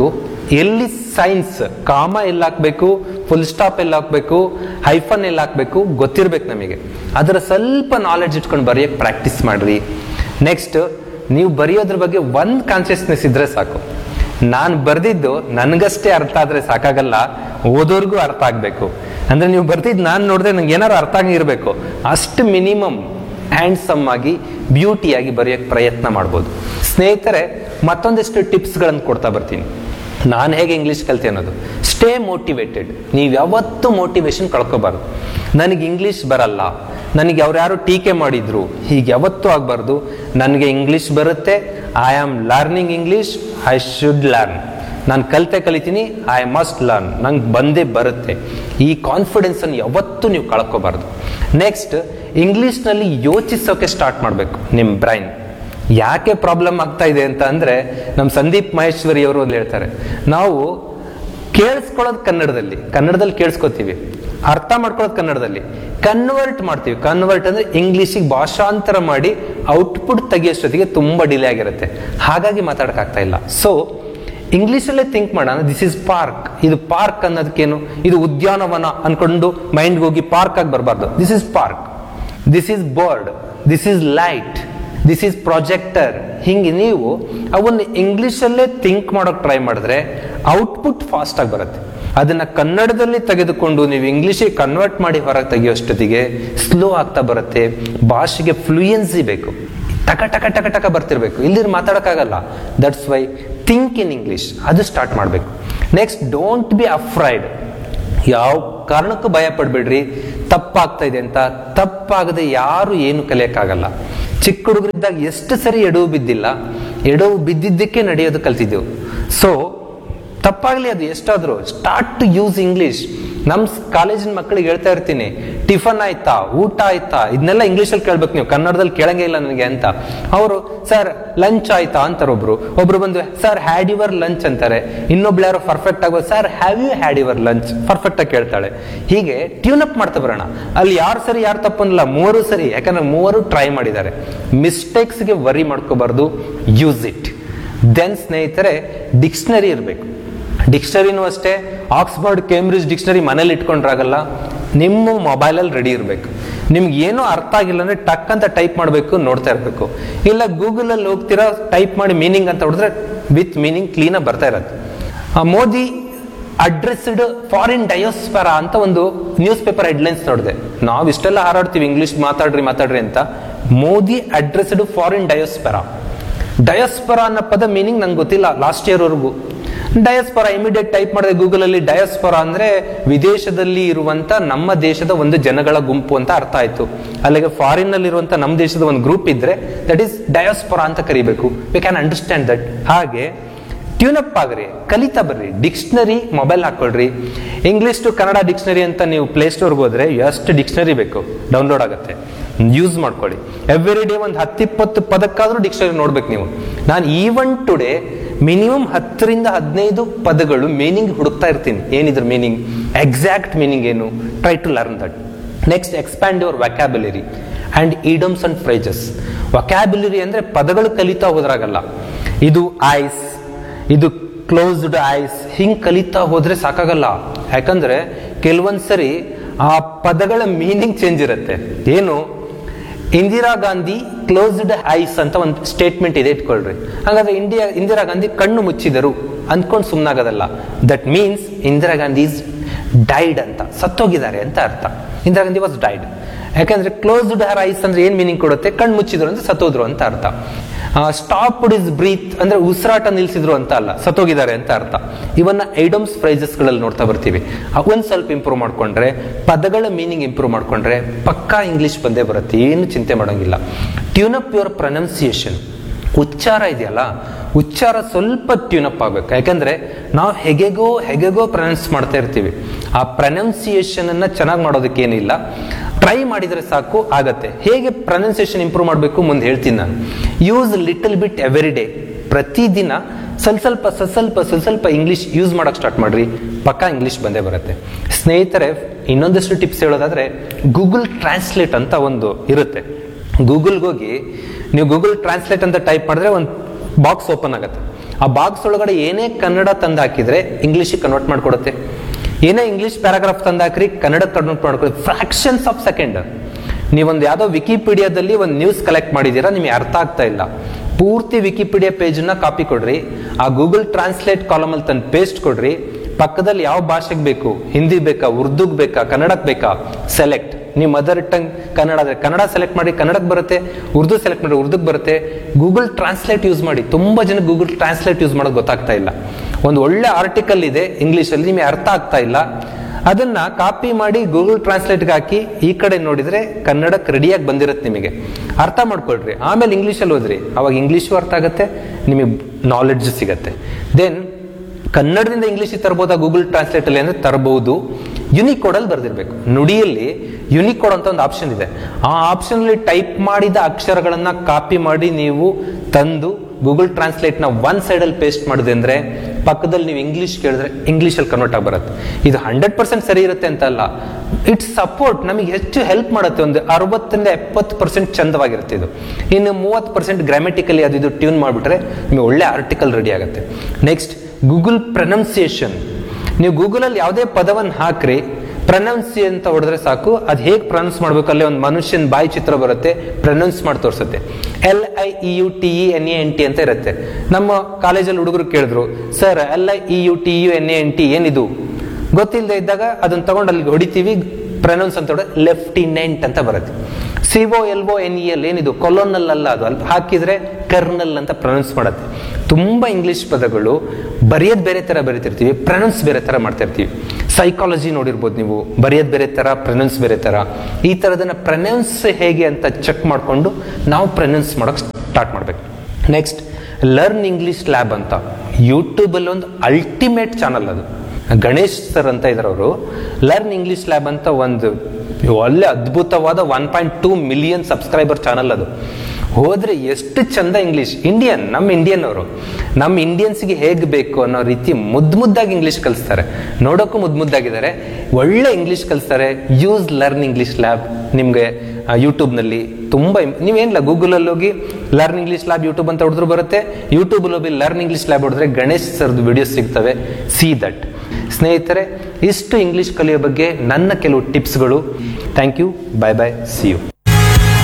S1: ಎಲ್ಲಿ ಸೈನ್ಸ್ ಕಾಮ ಎಲ್ಲಿ ಹಾಕ್ಬೇಕು ಫುಲ್ ಸ್ಟಾಪ್ ಎಲ್ಲಿ ಹಾಕ್ಬೇಕು ಹೈಫನ್ ಎಲ್ಲಿ ಹಾಕ್ಬೇಕು ಗೊತ್ತಿರ್ಬೇಕು ನಮಗೆ ಅದರ ಸ್ವಲ್ಪ ನಾಲೆಡ್ಜ್ ಇಟ್ಕೊಂಡು ಬರೆಯಕ್ಕೆ ಪ್ರಾಕ್ಟೀಸ್ ಮಾಡ್ರಿ ನೆಕ್ಸ್ಟ್ ನೀವು ಬರೆಯೋದ್ರ ಬಗ್ಗೆ ಒಂದ್ ಕಾನ್ಶಿಯಸ್ನೆಸ್ ಇದ್ರೆ ಸಾಕು ನಾನು ಬರ್ದಿದ್ದು ನನಗಷ್ಟೇ ಅರ್ಥ ಆದ್ರೆ ಸಾಕಾಗಲ್ಲ ಓದೋರ್ಗೂ ಅರ್ಥ ಆಗ್ಬೇಕು ಅಂದ್ರೆ ನೀವು ಬರ್ದಿದ್ದು ನಾನು ನೋಡಿದ್ರೆ ನಂಗೆ ಏನಾರು ಅರ್ಥ ಆಗಿರ್ಬೇಕು ಅಷ್ಟು ಮಿನಿಮಮ್ ಹ್ಯಾಂಡ್ಸಮ್ ಆಗಿ ಬ್ಯೂಟಿಯಾಗಿ ಬರೆಯೋಕ್ಕೆ ಪ್ರಯತ್ನ ಮಾಡ್ಬೋದು ಸ್ನೇಹಿತರೆ ಮತ್ತೊಂದಿಷ್ಟು ಟಿಪ್ಸ್ಗಳನ್ನು ಕೊಡ್ತಾ ಬರ್ತೀನಿ ನಾನು ಹೇಗೆ ಇಂಗ್ಲೀಷ್ ಕಲ್ತೆ ಅನ್ನೋದು ಸ್ಟೇ ಮೋಟಿವೇಟೆಡ್ ನೀವು ಯಾವತ್ತೂ ಮೋಟಿವೇಶನ್ ಕಳ್ಕೊಬಾರ್ದು ನನಗೆ ಇಂಗ್ಲೀಷ್ ಬರಲ್ಲ ನನಗೆ ಅವ್ರು ಯಾರು ಟೀಕೆ ಮಾಡಿದ್ರು ಹೀಗೆ ಯಾವತ್ತೂ ಆಗಬಾರ್ದು ನನಗೆ ಇಂಗ್ಲೀಷ್ ಬರುತ್ತೆ I am learning English I should learn ನಾನು ಕಲಿತೆ ಕಲಿತೀನಿ ಐ ಮಸ್ಟ್ ಲರ್ನ್ ನಂಗೆ ಬಂದೇ ಬರುತ್ತೆ ಈ ಕಾನ್ಫಿಡೆನ್ಸ್ ಅನ್ನು ಯಾವತ್ತೂ ನೀವು ಕಳ್ಕೊಬಾರ್ದು ನೆಕ್ಸ್ಟ್ ಇಂಗ್ಲೀಷ್ನಲ್ಲಿ ಯೋಚಿಸೋಕೆ ಸ್ಟಾರ್ಟ್ ಮಾಡಬೇಕು ನಿಮ್ಮ ಬ್ರೈನ್ ಯಾಕೆ ಪ್ರಾಬ್ಲಮ್ ಆಗ್ತಾ ಇದೆ ಅಂತ ಅಂದ್ರೆ ನಮ್ಮ ಸಂದೀಪ್ ಮಹೇಶ್ವರಿ ಅವರು ಒಂದು ಹೇಳ್ತಾರೆ ನಾವು ಕೇಳಿಸ್ಕೊಳ್ಳೋದು ಕನ್ನಡದಲ್ಲಿ ಕನ್ನಡದಲ್ಲಿ ಕೇಳಿಸ್ಕೊತೀವಿ ಅರ್ಥ ಮಾಡ್ಕೊಳ್ಳೋದು ಕನ್ನಡದಲ್ಲಿ ಕನ್ವರ್ಟ್ ಮಾಡ್ತೀವಿ ಕನ್ವರ್ಟ್ ಅಂದ್ರೆ ಇಂಗ್ಲಿಷಿಗೆ ಭಾಷಾಂತರ ಮಾಡಿ ಔಟ್ಪುಟ್ ತೆಗಿಯೋಷ್ಟೊತ್ತಿಗೆ ತುಂಬಾ ಡಿಲೇ ಆಗಿರುತ್ತೆ ಹಾಗಾಗಿ ಮಾತಾಡಕ್ಕಾಗ್ತಾ ಇಲ್ಲ ಸೊ ಇಂಗ್ಲಿಷಲ್ಲೇ ಥಿಂಕ್ ಮಾಡೋಣ ದಿಸ್ ಇಸ್ ಪಾರ್ಕ್ ಇದು ಪಾರ್ಕ್ ಅನ್ನೋದಕ್ಕೇನು ಇದು ಉದ್ಯಾನವನ ಅನ್ಕೊಂಡು ಮೈಂಡ್ಗೆ ಹೋಗಿ ಪಾರ್ಕ್ ಆಗಿ ಬರಬಾರ್ದು this is park this is bird this is light this is projector ಹಿಂಗೆ ನೀವು ಅವನ್ನ ಇಂಗ್ಲಿಷಲ್ಲೇ ಥಿಂಕ್ ಮಾಡೋಕೆ ಟ್ರೈ ಮಾಡಿದ್ರೆ ಔಟ್ಪುಟ್ ಫಾಸ್ಟ್ ಆಗಿ ಬರುತ್ತೆ ಅದನ್ನ ಕನ್ನಡದಲ್ಲಿ ತೆಗೆದುಕೊಂಡು ನೀವು ಇಂಗ್ಲಿಷಿಗೆ ಕನ್ವರ್ಟ್ ಮಾಡಿ ಹೊರಗೆ ತೆಗಿಯೋಷ್ಟೊತ್ತಿಗೆ ಸ್ಲೋ ಆಗ್ತಾ ಬರುತ್ತೆ ಭಾಷೆಗೆ ಫ್ಲೂಯೆನ್ಸಿ ಬೇಕು ಟಕ ಟಕ ಟಕ ಟಕ ಬರ್ತಿರ್ಬೇಕು ಇಲ್ದಿರ ಮಾತಾಡೋಕ್ಕಾಗಲ್ಲ that's why think in English ಅದು ಸ್ಟಾರ್ಟ್ ಮಾಡಬೇಕು ನೆಕ್ಸ್ಟ್ ಡೋಂಟ್ ಬಿ ಅಫ್ರೈಡ್ ಯಾವ ಕಾರಣಕ್ಕೂ ಭಯ ಪಡ್ಬೇಡ್ರಿ ತಪ್ಪಾಗ್ತಾ ಇದೆ ಅಂತ ತಪ್ಪಾಗದೆ ಯಾರು ಏನು ಕಲಿಯಕ್ಕಾಗಲ್ಲ ಚಿಕ್ಕ ಹುಡುಗರಿದ್ದಾಗ ಎಷ್ಟು ಸರಿ ಎಡವು ಬಿದ್ದಿಲ್ಲ ಎಡವು ಬಿದ್ದಿದ್ದಕ್ಕೆ ನಡೆಯೋದು ಕಲ್ತಿದ್ದೆವು ಸೊ ತಪ್ಪಾಗ್ಲಿ ಅದು ಎಷ್ಟಾದ್ರು ಸ್ಟಾರ್ಟ್ ಟು ಯೂಸ್ ಇಂಗ್ಲಿಷ್ ನಮ್ ಕಾಲೇಜಿನ ಮಕ್ಕಳಿಗೆ ಹೇಳ್ತಾ ಇರ್ತೀನಿ ಟಿಫನ್ ಆಯ್ತಾ ಊಟ ಆಯ್ತಾ ಇದನ್ನೆಲ್ಲ ಇಂಗ್ಲಿಷಲ್ಲಿ ಕೇಳ್ಬೇಕು ನೀವು ಕನ್ನಡದಲ್ಲಿ ಕೇಳಂಗೇ ಇಲ್ಲ ನನಗೆ ಅಂತ ಅವರು ಸರ್ ಲಂಚ್ ಆಯ್ತಾ ಅಂತಾರೆ ಒಬ್ರು ಒಬ್ರು ಬಂದು ಸರ್ ಹ್ಯಾಡ್ ಯುವರ್ ಲಂಚ್ ಅಂತಾರೆ ಇನ್ನೊಬ್ಳು ಯಾರು ಪರ್ಫೆಕ್ಟ್ ಆಗೋ sir have you had your lunch perfect ಆಗಿ ಕೇಳ್ತಾಳೆ ಹೀಗೆ ಟ್ಯೂನ್ ಅಪ್ ಮಾಡ್ತಾ ಬರೋಣ ಅಲ್ಲಿ ಯಾರು ಸರಿ ಯಾರು ತಪ್ಪನ್ನಲ್ಲ ಮೂವರು ಸರಿ ಯಾಕಂದ್ರೆ ಮೂವರು ಟ್ರೈ ಮಾಡಿದ್ದಾರೆ ಮಿಸ್ಟೇಕ್ಸ್ಗೆ ವರಿ ಮಾಡ್ಕೋಬಾರ್ದು ಯೂಸ್ ಇಟ್ ದೆನ್ ಸ್ನೇಹಿತರೆ ಡಿಕ್ಷನರಿ ಇರಬೇಕು ಡಿಕ್ಷನರಿನೂ ಅಷ್ಟೇ ಆಕ್ಸ್ಫರ್ಡ್ ಕೇಂಬ್ರಿಡ್ಜ್ ಡಿಕ್ಷನರಿ ಮನೇಲಿ ಇಟ್ಕೊಂಡ್ರಾಗಲ್ಲ ನಿಮ್ಮ ಮೊಬೈಲಲ್ಲಿ ರೆಡಿ ಇರಬೇಕು ನಿಮ್ಗೆ ಏನೋ ಅರ್ಥ ಆಗಿಲ್ಲ ಅಂದ್ರೆ ಟಕ್ ಅಂತ ಟೈಪ್ ಮಾಡಬೇಕು ನೋಡ್ತಾ ಇರಬೇಕು ಇಲ್ಲ ಗೂಗಲಲ್ಲಿ ಹೋಗ್ತೀರಾ ಟೈಪ್ ಮಾಡಿ ಮೀನಿಂಗ್ ಅಂತ ಹೊಡೆದ್ರೆ ವಿತ್ ಮೀನಿಂಗ್ ಕ್ಲೀನಾಗಿ ಬರ್ತಾ ಇರತ್ತೆ ಆ ಮೋದಿ ಅಡ್ರೆಸ್ಡ್ ಫಾರಿನ್ ಡಯೋಸ್ಪೆರಾ ಅಂತ ಒಂದು ನ್ಯೂಸ್ ಪೇಪರ್ ಹೆಡ್ಲೈನ್ಸ್ ನೋಡಿದೆ ನಾವು ಇಷ್ಟೆಲ್ಲ ಹಾರಾಡ್ತೀವಿ ಇಂಗ್ಲಿಷ್ ಮಾತಾಡ್ರಿ ಮಾತಾಡ್ರಿ ಅಂತ Modi addressed foreign diaspora diaspora ಅನ್ನೋ ಪದ ಮೀನಿಂಗ್ ನಂಗೆ ಗೊತ್ತಿಲ್ಲ ಲಾಸ್ಟ್ ಇಯರ್ ವರೆಗೂ ಡಯಸ್ಪೊರಾ ಇಮಿಡಿಯೇಟ್ ಟೈಪ್ ಮಾಡಿದೆ ಗೂಗಲ್ ಅಲ್ಲಿ ಡಯಸ್ಪೊರಾ ಅಂದ್ರೆ ವಿದೇಶದಲ್ಲಿ ಇರುವಂತ ನಮ್ಮ ದೇಶದ ಒಂದು ಜನಗಳ ಗುಂಪು ಅಂತ ಅರ್ಥ ಆಯ್ತು ಅಲ್ಲಿಗೆ ಫಾರಿನ್ ಅಲ್ಲಿ ಇರುವಂತ ನಮ್ಮ ದೇಶದ ಒಂದು ಗ್ರೂಪ್ ಇದ್ರೆ ದಟ್ ಈಸ್ ಡಯಸ್ಪೊರಾ ಅಂತ ಕರಿಬೇಕು ವಿ ಕ್ಯಾನ್ ಅಂಡರ್ಸ್ಟ್ಯಾಂಡ್ ದಟ್ ಹಾಗೆ ಟ್ಯೂನ್ ಅಪ್ ಆಗ್ರಿ ಕಲಿತಾ ಬರ್ರಿ ಡಿಕ್ಷನರಿ ಮೊಬೈಲ್ ಹಾಕೊಳ್ರಿ ಇಂಗ್ಲಿಷ್ ಟು ಕನ್ನಡ ಡಿಕ್ಷನರಿ ಅಂತ ನೀವು ಪ್ಲೇ ಸ್ಟೋರ್ಗೆ ಹೋದ್ರೆ ಎಷ್ಟು ಡಿಕ್ಷನರಿ ಬೇಕು ಡೌನ್ಲೋಡ್ ಆಗುತ್ತೆ ಯೂಸ್ ಮಾಡ್ಕೊಳ್ಳಿ ಎವ್ರಿ ಡೇ ಒಂದು ಹತ್ತಿಪ್ಪತ್ತು ಪದಕ್ಕಾದ್ರೂ ಡಿಕ್ಷನರಿ ನೋಡ್ಬೇಕು ನೀವು ನಾನು ಈವನ್ ಟುಡೇ ಮಿನಿಮಮ್ ಹತ್ತರಿಂದ ಹದಿನೈದು ಪದಗಳು ಮೀನಿಂಗ್ ಹುಡುಕ್ತಾ ಇರ್ತೀನಿ ಏನಿದ್ರ ಮೀನಿಂಗ್ ಎಕ್ಸಾಕ್ಟ್ ಮೀನಿಂಗ್ ಏನು try to learn that next expand your vocabulary and idioms and phrases vocabulary ಅಂದ್ರೆ ಪದಗಳು ಕಲಿತಾ ಹೋದ್ರಾಗಲ್ಲ ಇದು ಐಸ್ ಇದು ಕ್ಲೋಸ್ಡ್ ಐಸ್ ಹಿಂಗ್ ಕಲಿತಾ ಹೋದ್ರೆ ಸಾಕಾಗಲ್ಲ ಯಾಕಂದ್ರೆ ಕೆಲವೊಂದ್ಸರಿ ಆ ಪದಗಳ ಮೀನಿಂಗ್ ಚೇಂಜ್ ಇರುತ್ತೆ ಏನು ಇಂದಿರಾ ಗಾಂಧಿ ಕ್ಲೋಸ್ಡ್ ಐಸ್ ಅಂತ ಒಂದು ಸ್ಟೇಟ್ಮೆಂಟ್ ಇದೆ ಇಟ್ಕೊಳ್ರಿ ಹಾಗಾದ್ರೆ ಇಂಡಿಯಾ ಇಂದಿರಾ ಗಾಂಧಿ ಕಣ್ಣು ಮುಚ್ಚಿದರು ಅಂದ್ಕೊಂಡು ಸುಮ್ಮನಾಗೋದಲ್ಲ that means Indira Gandhi is died ಅಂತ ಸತ್ತೋಗಿದ್ದಾರೆ ಅಂತ ಅರ್ಥ ಇಂದಿರಾ ಗಾಂಧಿ ವಾಸ್ ಡೈಡ್ ಯಾಕಂದ್ರೆ ಕ್ಲೋಸ್ಡ್ ಹರ್ ಐಸ್ ಅಂದ್ರೆ ಏನ್ ಮೀನಿಂಗ್ ಕೊಡುತ್ತೆ ಕಣ್ಣು ಮುಚ್ಚಿದ್ರು ಅಂದ್ರೆ ಸತ್ತೋದ್ರು ಅಂತ ಅರ್ಥ ಸ್ಟಾಪ್ಡ್ ಇಸ್ ಬ್ರೀತ್ ಅಂದ್ರೆ ಉಸಿರಾಟ ನಿಲ್ಸಿದ್ರು ಅಂತ ಅಲ್ಲ ಸತ್ತೋಗಿದ್ದಾರೆ ಅಂತ ಅರ್ಥ ಇವನ್ನ ಐಡಮ್ಸ್ ಪ್ರೈಸಸ್ ಗಳಲ್ಲಿ ನೋಡ್ತಾ ಬರ್ತೀವಿ ಅವನ್ ಸ್ವಲ್ಪ ಇಂಪ್ರೂವ್ ಮಾಡ್ಕೊಂಡ್ರೆ ಪದಗಳ ಮೀನಿಂಗ್ ಇಂಪ್ರೂವ್ ಮಾಡ್ಕೊಂಡ್ರೆ ಪಕ್ಕಾ ಇಂಗ್ಲಿಷ್ ಬಂದೇ ಬರುತ್ತೆ ಏನು ಚಿಂತೆ ಮಾಡೋಂಗಿಲ್ಲ ಟ್ಯೂನ್ ಅಪ್ ಯುವರ್ ಪ್ರೊನೌನ್ಸಿಯೇಷನ್ ಉಚ್ಚಾರ ಇದೆಯಲ್ಲ ಉಚ್ಚಾರ ಸ್ವಲ್ಪ ಟ್ಯೂನ್ ಅಪ್ ಆಗ್ಬೇಕು ಯಾಕಂದ್ರೆ ನಾವು ಹೆಗೆಗೋ ಹೆಗೆಗೋ ಪ್ರೊನೌನ್ಸ್ ಮಾಡ್ತಾ ಇರ್ತೀವಿ ಆ ಪ್ರೊನೌನ್ಸಿಯೇಷನ್ ಅನ್ನ ಚೆನ್ನಾಗಿ ಮಾಡೋದಕ್ಕೆ ಏನಿಲ್ಲ ಟ್ರೈ ಮಾಡಿದ್ರೆ ಸಾಕು ಆಗತ್ತೆ ಹೇಗೆ ಪ್ರೊನೌನ್ಸಿಯೇಷನ್ ಇಂಪ್ರೂವ್ ಮಾಡಬೇಕು ಮುಂದೆ ಹೇಳ್ತೀನಿ ನಾನು use little bit every day ಪ್ರತಿದಿನ ಸ್ವಲ್ಪ ಸ್ವಲ್ಪ ಸ್ವಲ್ಪ ಸ್ವಲ್ಪ ಸ್ವಲ್ಪ ಸ್ವಲ್ಪ ಇಂಗ್ಲಿಷ್ ಯೂಸ್ ಮಾಡಕ್ ಸ್ಟಾರ್ಟ್ ಮಾಡ್ರಿ ಪಕ್ಕಾ ಇಂಗ್ಲಿಷ್ ಬಂದೇ ಬರುತ್ತೆ ಸ್ನೇಹಿತರೆ ಇನ್ನೊಂದಷ್ಟು ಟಿಪ್ಸ್ ಹೇಳೋದಾದ್ರೆ ಗೂಗಲ್ ಟ್ರಾನ್ಸ್ಲೇಟ್ ಅಂತ ಒಂದು ಇರುತ್ತೆ ಗೂಗಲ್ಗೆ ಹೋಗಿ ನೀವು ಗೂಗಲ್ ಟ್ರಾನ್ಸ್ಲೇಟ್ ಅಂತ ಟೈಪ್ ಮಾಡಿದ್ರೆ ಒಂದು ಬಾಕ್ಸ್ ಓಪನ್ ಆಗುತ್ತೆ ಆ ಬಾಕ್ಸ್ ಒಳಗಡೆ ಏನೇ ಕನ್ನಡ ತಂದು ಹಾಕಿದ್ರೆ ಇಂಗ್ಲಿಷಿಗೆ ಕನ್ವರ್ಟ್ ಮಾಡ್ಕೊಡುತ್ತೆ ಏನೇ ಇಂಗ್ಲಿಷ್ ಪ್ಯಾರಾಗ್ರಾಫ್ ತಂದು ಹಾಕ್ರಿ ಕನ್ನಡ ಕನ್ವರ್ಟ್ ಮಾಡ್ಕೊಡುತ್ತೆ ಫ್ರಾಕ್ಷನ್ಸ್ ಆಫ್ ಸೆಕೆಂಡ್ ನೀವೊಂದು ಯಾವುದೋ ವಿಕಿಪೀಡಿಯಾದಲ್ಲಿ ಒಂದು ನ್ಯೂಸ್ ಕಲೆಕ್ಟ್ ಮಾಡಿದ್ದೀರಾ ನಿಮಗೆ ಅರ್ಥ ಆಗ್ತಾ ಇಲ್ಲ ಪೂರ್ತಿ ವಿಕಿಪೀಡಿಯಾ ಪೇಜನ್ನ ಕಾಪಿ ಕೊಡ್ರಿ ಆ ಗೂಗಲ್ ಟ್ರಾನ್ಸ್ಲೇಟ್ ಕಾಲಮಲ್ಲಿ ತಂದು ಪೇಸ್ಟ್ ಕೊಡ್ರಿ ಪಕ್ಕದಲ್ಲಿ ಯಾವ ಭಾಷೆಗೆ ಬೇಕು ಹಿಂದಿ ಬೇಕಾ ಉರ್ದುಗ್ ಬೇಕಾ ಕನ್ನಡಕ್ಕೆ ಬೇಕಾ ಸೆಲೆಕ್ಟ್ ನೀವು ಮದರ್ ಟಂಗ್ ಕನ್ನಡ ಆದರೆ ಕನ್ನಡ ಸೆಲೆಕ್ಟ್ ಮಾಡಿ ಕನ್ನಡಕ್ಕೆ ಬರುತ್ತೆ ಉರ್ದು ಸೆಲೆಕ್ಟ್ ಮಾಡಿ ಉರ್ದುಗೆ ಬರುತ್ತೆ ಗೂಗಲ್ ಟ್ರಾನ್ಸ್ಲೇಟ್ ಯೂಸ್ ಮಾಡಿ ತುಂಬ ಜನ ಗೂಗಲ್ ಟ್ರಾನ್ಸ್ಲೇಟ್ ಯೂಸ್ ಮಾಡೋದು ಗೊತ್ತಾಗ್ತಾ ಇಲ್ಲ ಒಂದು ಒಳ್ಳೆ ಆರ್ಟಿಕಲ್ ಇದೆ ಇಂಗ್ಲೀಷಲ್ಲಿ ನಿಮಗೆ ಅರ್ಥ ಆಗ್ತಾ ಇಲ್ಲ ಅದನ್ನ ಕಾಪಿ ಮಾಡಿ ಗೂಗಲ್ ಟ್ರಾನ್ಸ್ಲೇಟ್ಗೆ ಹಾಕಿ ಈ ಕಡೆ ನೋಡಿದ್ರೆ ಕನ್ನಡಕ್ಕೆ ರೆಡಿಯಾಗಿ ಬಂದಿರುತ್ತೆ ನಿಮಗೆ ಅರ್ಥ ಮಾಡ್ಕೊಳ್ರಿ ಆಮೇಲೆ ಇಂಗ್ಲೀಷಲ್ಲಿ ಓದ್ರಿ ಅವಾಗ ಇಂಗ್ಲೀಷು ಅರ್ಥ ಆಗುತ್ತೆ ನಿಮಗೆ ನಾಲೆಡ್ಜ್ ಸಿಗತ್ತೆ ದೆನ್ ಕನ್ನಡದಿಂದ ಇಂಗ್ಲೀಷಿಗೆ ತರ್ಬೋದಾ ಗೂಗಲ್ ಟ್ರಾನ್ಸ್ಲೇಟ್ ಅಲ್ಲಿ ಅಂದ್ರೆ ತರಬಹುದು ಯುನಿಕೋಡ್ ಅಲ್ಲಿ ಬರ್ದಿರ್ಬೇಕು ನುಡಿಯಲ್ಲಿ ಯುನಿಕೋಡ್ ಅಂತ ಒಂದು ಆಪ್ಷನ್ ಇದೆ ಆ ಆಪ್ಷನ್ ಅಲ್ಲಿ ಟೈಪ್ ಮಾಡಿದ ಅಕ್ಷರಗಳನ್ನ ಕಾಪಿ ಮಾಡಿ ನೀವು ತಂದು ಗೂಗಲ್ ಟ್ರಾನ್ಸ್ಲೇಟ್ ನ ಒನ್ ಸೈಡ್ ಅಲ್ಲಿ ಪೇಸ್ಟ್ ಮಾಡಿದೆ ಅಂದ್ರೆ ಪಕ್ಕದಲ್ಲಿ ನೀವು ಇಂಗ್ಲಿಷ್ ಕೇಳಿದ್ರೆ ಇಂಗ್ಲಿಷ್ ಅಲ್ಲಿ ಕನ್ವರ್ಟ್ ಆಗಿ ಬರುತ್ತೆ ಇದು ಹಂಡ್ರೆಡ್ ಪರ್ಸೆಂಟ್ ಸರಿ ಇರುತ್ತೆ ಅಂತ ಅಲ್ಲ ಇಟ್ಸ್ ಸಪೋರ್ಟ್ ನಮಗೆ ಹೆಚ್ಚು ಹೆಲ್ಪ್ ಮಾಡುತ್ತೆ ಒಂದು ಅರವತ್ತರಿಂದ ಎಪ್ಪತ್ತು ಪರ್ಸೆಂಟ್ ಚಂದವಾಗಿರುತ್ತೆ ಇದು ಇನ್ನು ಮೂವತ್ತು ಪರ್ಸೆಂಟ್ ಗ್ರಾಮೆಟಿಕಲಿ ಅದು ಇದು ಟ್ಯೂನ್ ಮಾಡಿಬಿಟ್ರೆ ನಿಮಗೆ ಒಳ್ಳೆ ಆರ್ಟಿಕಲ್ ರೆಡಿ ಆಗುತ್ತೆ ನೆಕ್ಸ್ಟ್ ಗೂಗಲ್ ಪ್ರೊನೌನ್ಸಿಯೇಷನ್ ನೀವು ಗೂಗಲಲ್ಲಿ ಯಾವುದೇ ಪದವನ್ನು ಹಾಕ್ರಿ ಪ್ರನೌನ್ಸಿ ಅಂತ ಹೊಡೆದ್ರೆ ಸಾಕು ಅದು ಹೇಗೆ ಪ್ರನೌನ್ಸ್ ಮಾಡ್ಬೇಕು ಅಲ್ಲಿ ಒಂದು ಮನುಷ್ಯನ ಬಾಯಿ ಚಿತ್ರ ಬರುತ್ತೆ ಪ್ರನೌನ್ಸ್ ಮಾಡಿ ತೋರಿಸುತ್ತೆ L I E U T E N A N T ಅಂತ ಇರುತ್ತೆ ನಮ್ಮ ಕಾಲೇಜಲ್ಲಿ ಹುಡುಗರು ಕೇಳಿದ್ರು sir L I E U T U N A N T ಏನಿದು ಗೊತ್ತಿಲ್ಲದೆ ಇದ್ದಾಗ ಅದನ್ನ ತಗೊಂಡು ಅಲ್ಲಿ ಹೊಡಿತೀವಿ ಪ್ರನೌನ್ಸ್ ಅಂತ ಹೊಡೆದ್ರೆ ಲೆಫ್ಟಿನೆಂಟ್ ಅಂತ ಬರುತ್ತೆ C O L O N E L ಏನಿದು ಕೊಲೋನಲ್ ಅಲ್ಲ ಅದು ಅಲ್ಲಿ ಹಾಕಿದ್ರೆ ಕರ್ನಲ್ ಅಂತ ಪ್ರೊನೌನ್ಸ್ ಮಾಡುತ್ತೆ ತುಂಬಾ ಇಂಗ್ಲಿಷ್ ಪದಗಳು ಬರೆಯೋದು ಬೇರೆ ತರ ಬರೀತಿರ್ತೀವಿ ಪ್ರೊನೌನ್ಸ್ ಬೇರೆ ತರ ಮಾಡ್ತಾ ಇರ್ತೀವಿ ಸೈಕಾಲಜಿ ನೋಡಿರ್ಬೋದು ನೀವು ಬರೆಯೋದು ಬೇರೆ ತರ ಪ್ರೊನೌನ್ಸ್ ಬೇರೆ ತರ ಈ ತರದನ್ನ ಪ್ರೊನೌನ್ಸ್ ಹೇಗೆ ಅಂತ ಚೆಕ್ ಮಾಡಿಕೊಂಡು ನಾವು ಪ್ರೊನೌನ್ಸ್ ಮಾಡೋಕೆ ಸ್ಟಾರ್ಟ್ ಮಾಡ್ಬೇಕು ನೆಕ್ಸ್ಟ್ ಲರ್ನ್ ಇಂಗ್ಲಿಷ್ ಲ್ಯಾಬ್ ಅಂತ ಯೂಟ್ಯೂಬಲ್ಲಿ ಒಂದು ಅಲ್ಟಿಮೇಟ್ ಚಾನಲ್ ಅದು ಗಣೇಶ್ ಸರ್ ಅಂತ ಇದ್ದಾರೆ ಅವರು ಲರ್ನ್ ಇಂಗ್ಲಿಷ್ ಲ್ಯಾಬ್ ಅಂತ ಒಂದು ಒಳ್ಳೆ ಅದ್ಭುತವಾದ one point two million subscriber channel ಅದು ಹೋದ್ರೆ ಎಷ್ಟು ಚಂದ ಇಂಗ್ಲಿಷ್ ಇಂಡಿಯನ್ ನಮ್ಮ ಇಂಡಿಯನ್ ಅವರು ನಮ್ಮ ಇಂಡಿಯನ್ಸ್ಗೆ ಹೇಗೆ ಬೇಕು ಅನ್ನೋ ರೀತಿ ಮುದ್ದು ಮುದ್ದಾಗಿ ಇಂಗ್ಲಿಷ್ ಕಲಿಸ್ತಾರೆ ನೋಡೋಕ್ಕೂ ಮುದ್ದು ಮುದ್ದಾಗಿದ್ದಾರೆ ಒಳ್ಳೆ ಇಂಗ್ಲಿಷ್ ಕಲಿಸ್ತಾರೆ ಯೂಸ್ ಲರ್ನ್ ಇಂಗ್ಲಿಷ್ ಲ್ಯಾಬ್ ನಿಮಗೆ ಯೂಟ್ಯೂಬ್ನಲ್ಲಿ ತುಂಬ ನೀವೇನಿಲ್ಲ ಗೂಗಲಲ್ಲಿ ಹೋಗಿ ಲರ್ನ್ ಇಂಗ್ಲಿಷ್ ಲ್ಯಾಬ್ ಯೂಟ್ಯೂಬ್ ಅಂತ ಹೊಡೆದ್ರು ಬರುತ್ತೆ ಯೂಟ್ಯೂಬಲ್ಲಿ ಹೋಗಿ ಲರ್ನ್ ಇಂಗ್ಲಿಷ್ ಲ್ಯಾಬ್ ಹೊಡೆದ್ರೆ ಗಣೇಶ್ ಸರ್ದು ವಿಡಿಯೋಸ್ ಸಿಗ್ತವೆ ಸಿ ದಟ್ ಸ್ನೇಹಿತರೆ ಇಷ್ಟು ಇಂಗ್ಲಿಷ್ ಕಲಿಯೋ ಬಗ್ಗೆ ನನ್ನ ಕೆಲವು ಟಿಪ್ಸ್ಗಳು thank you bye bye see you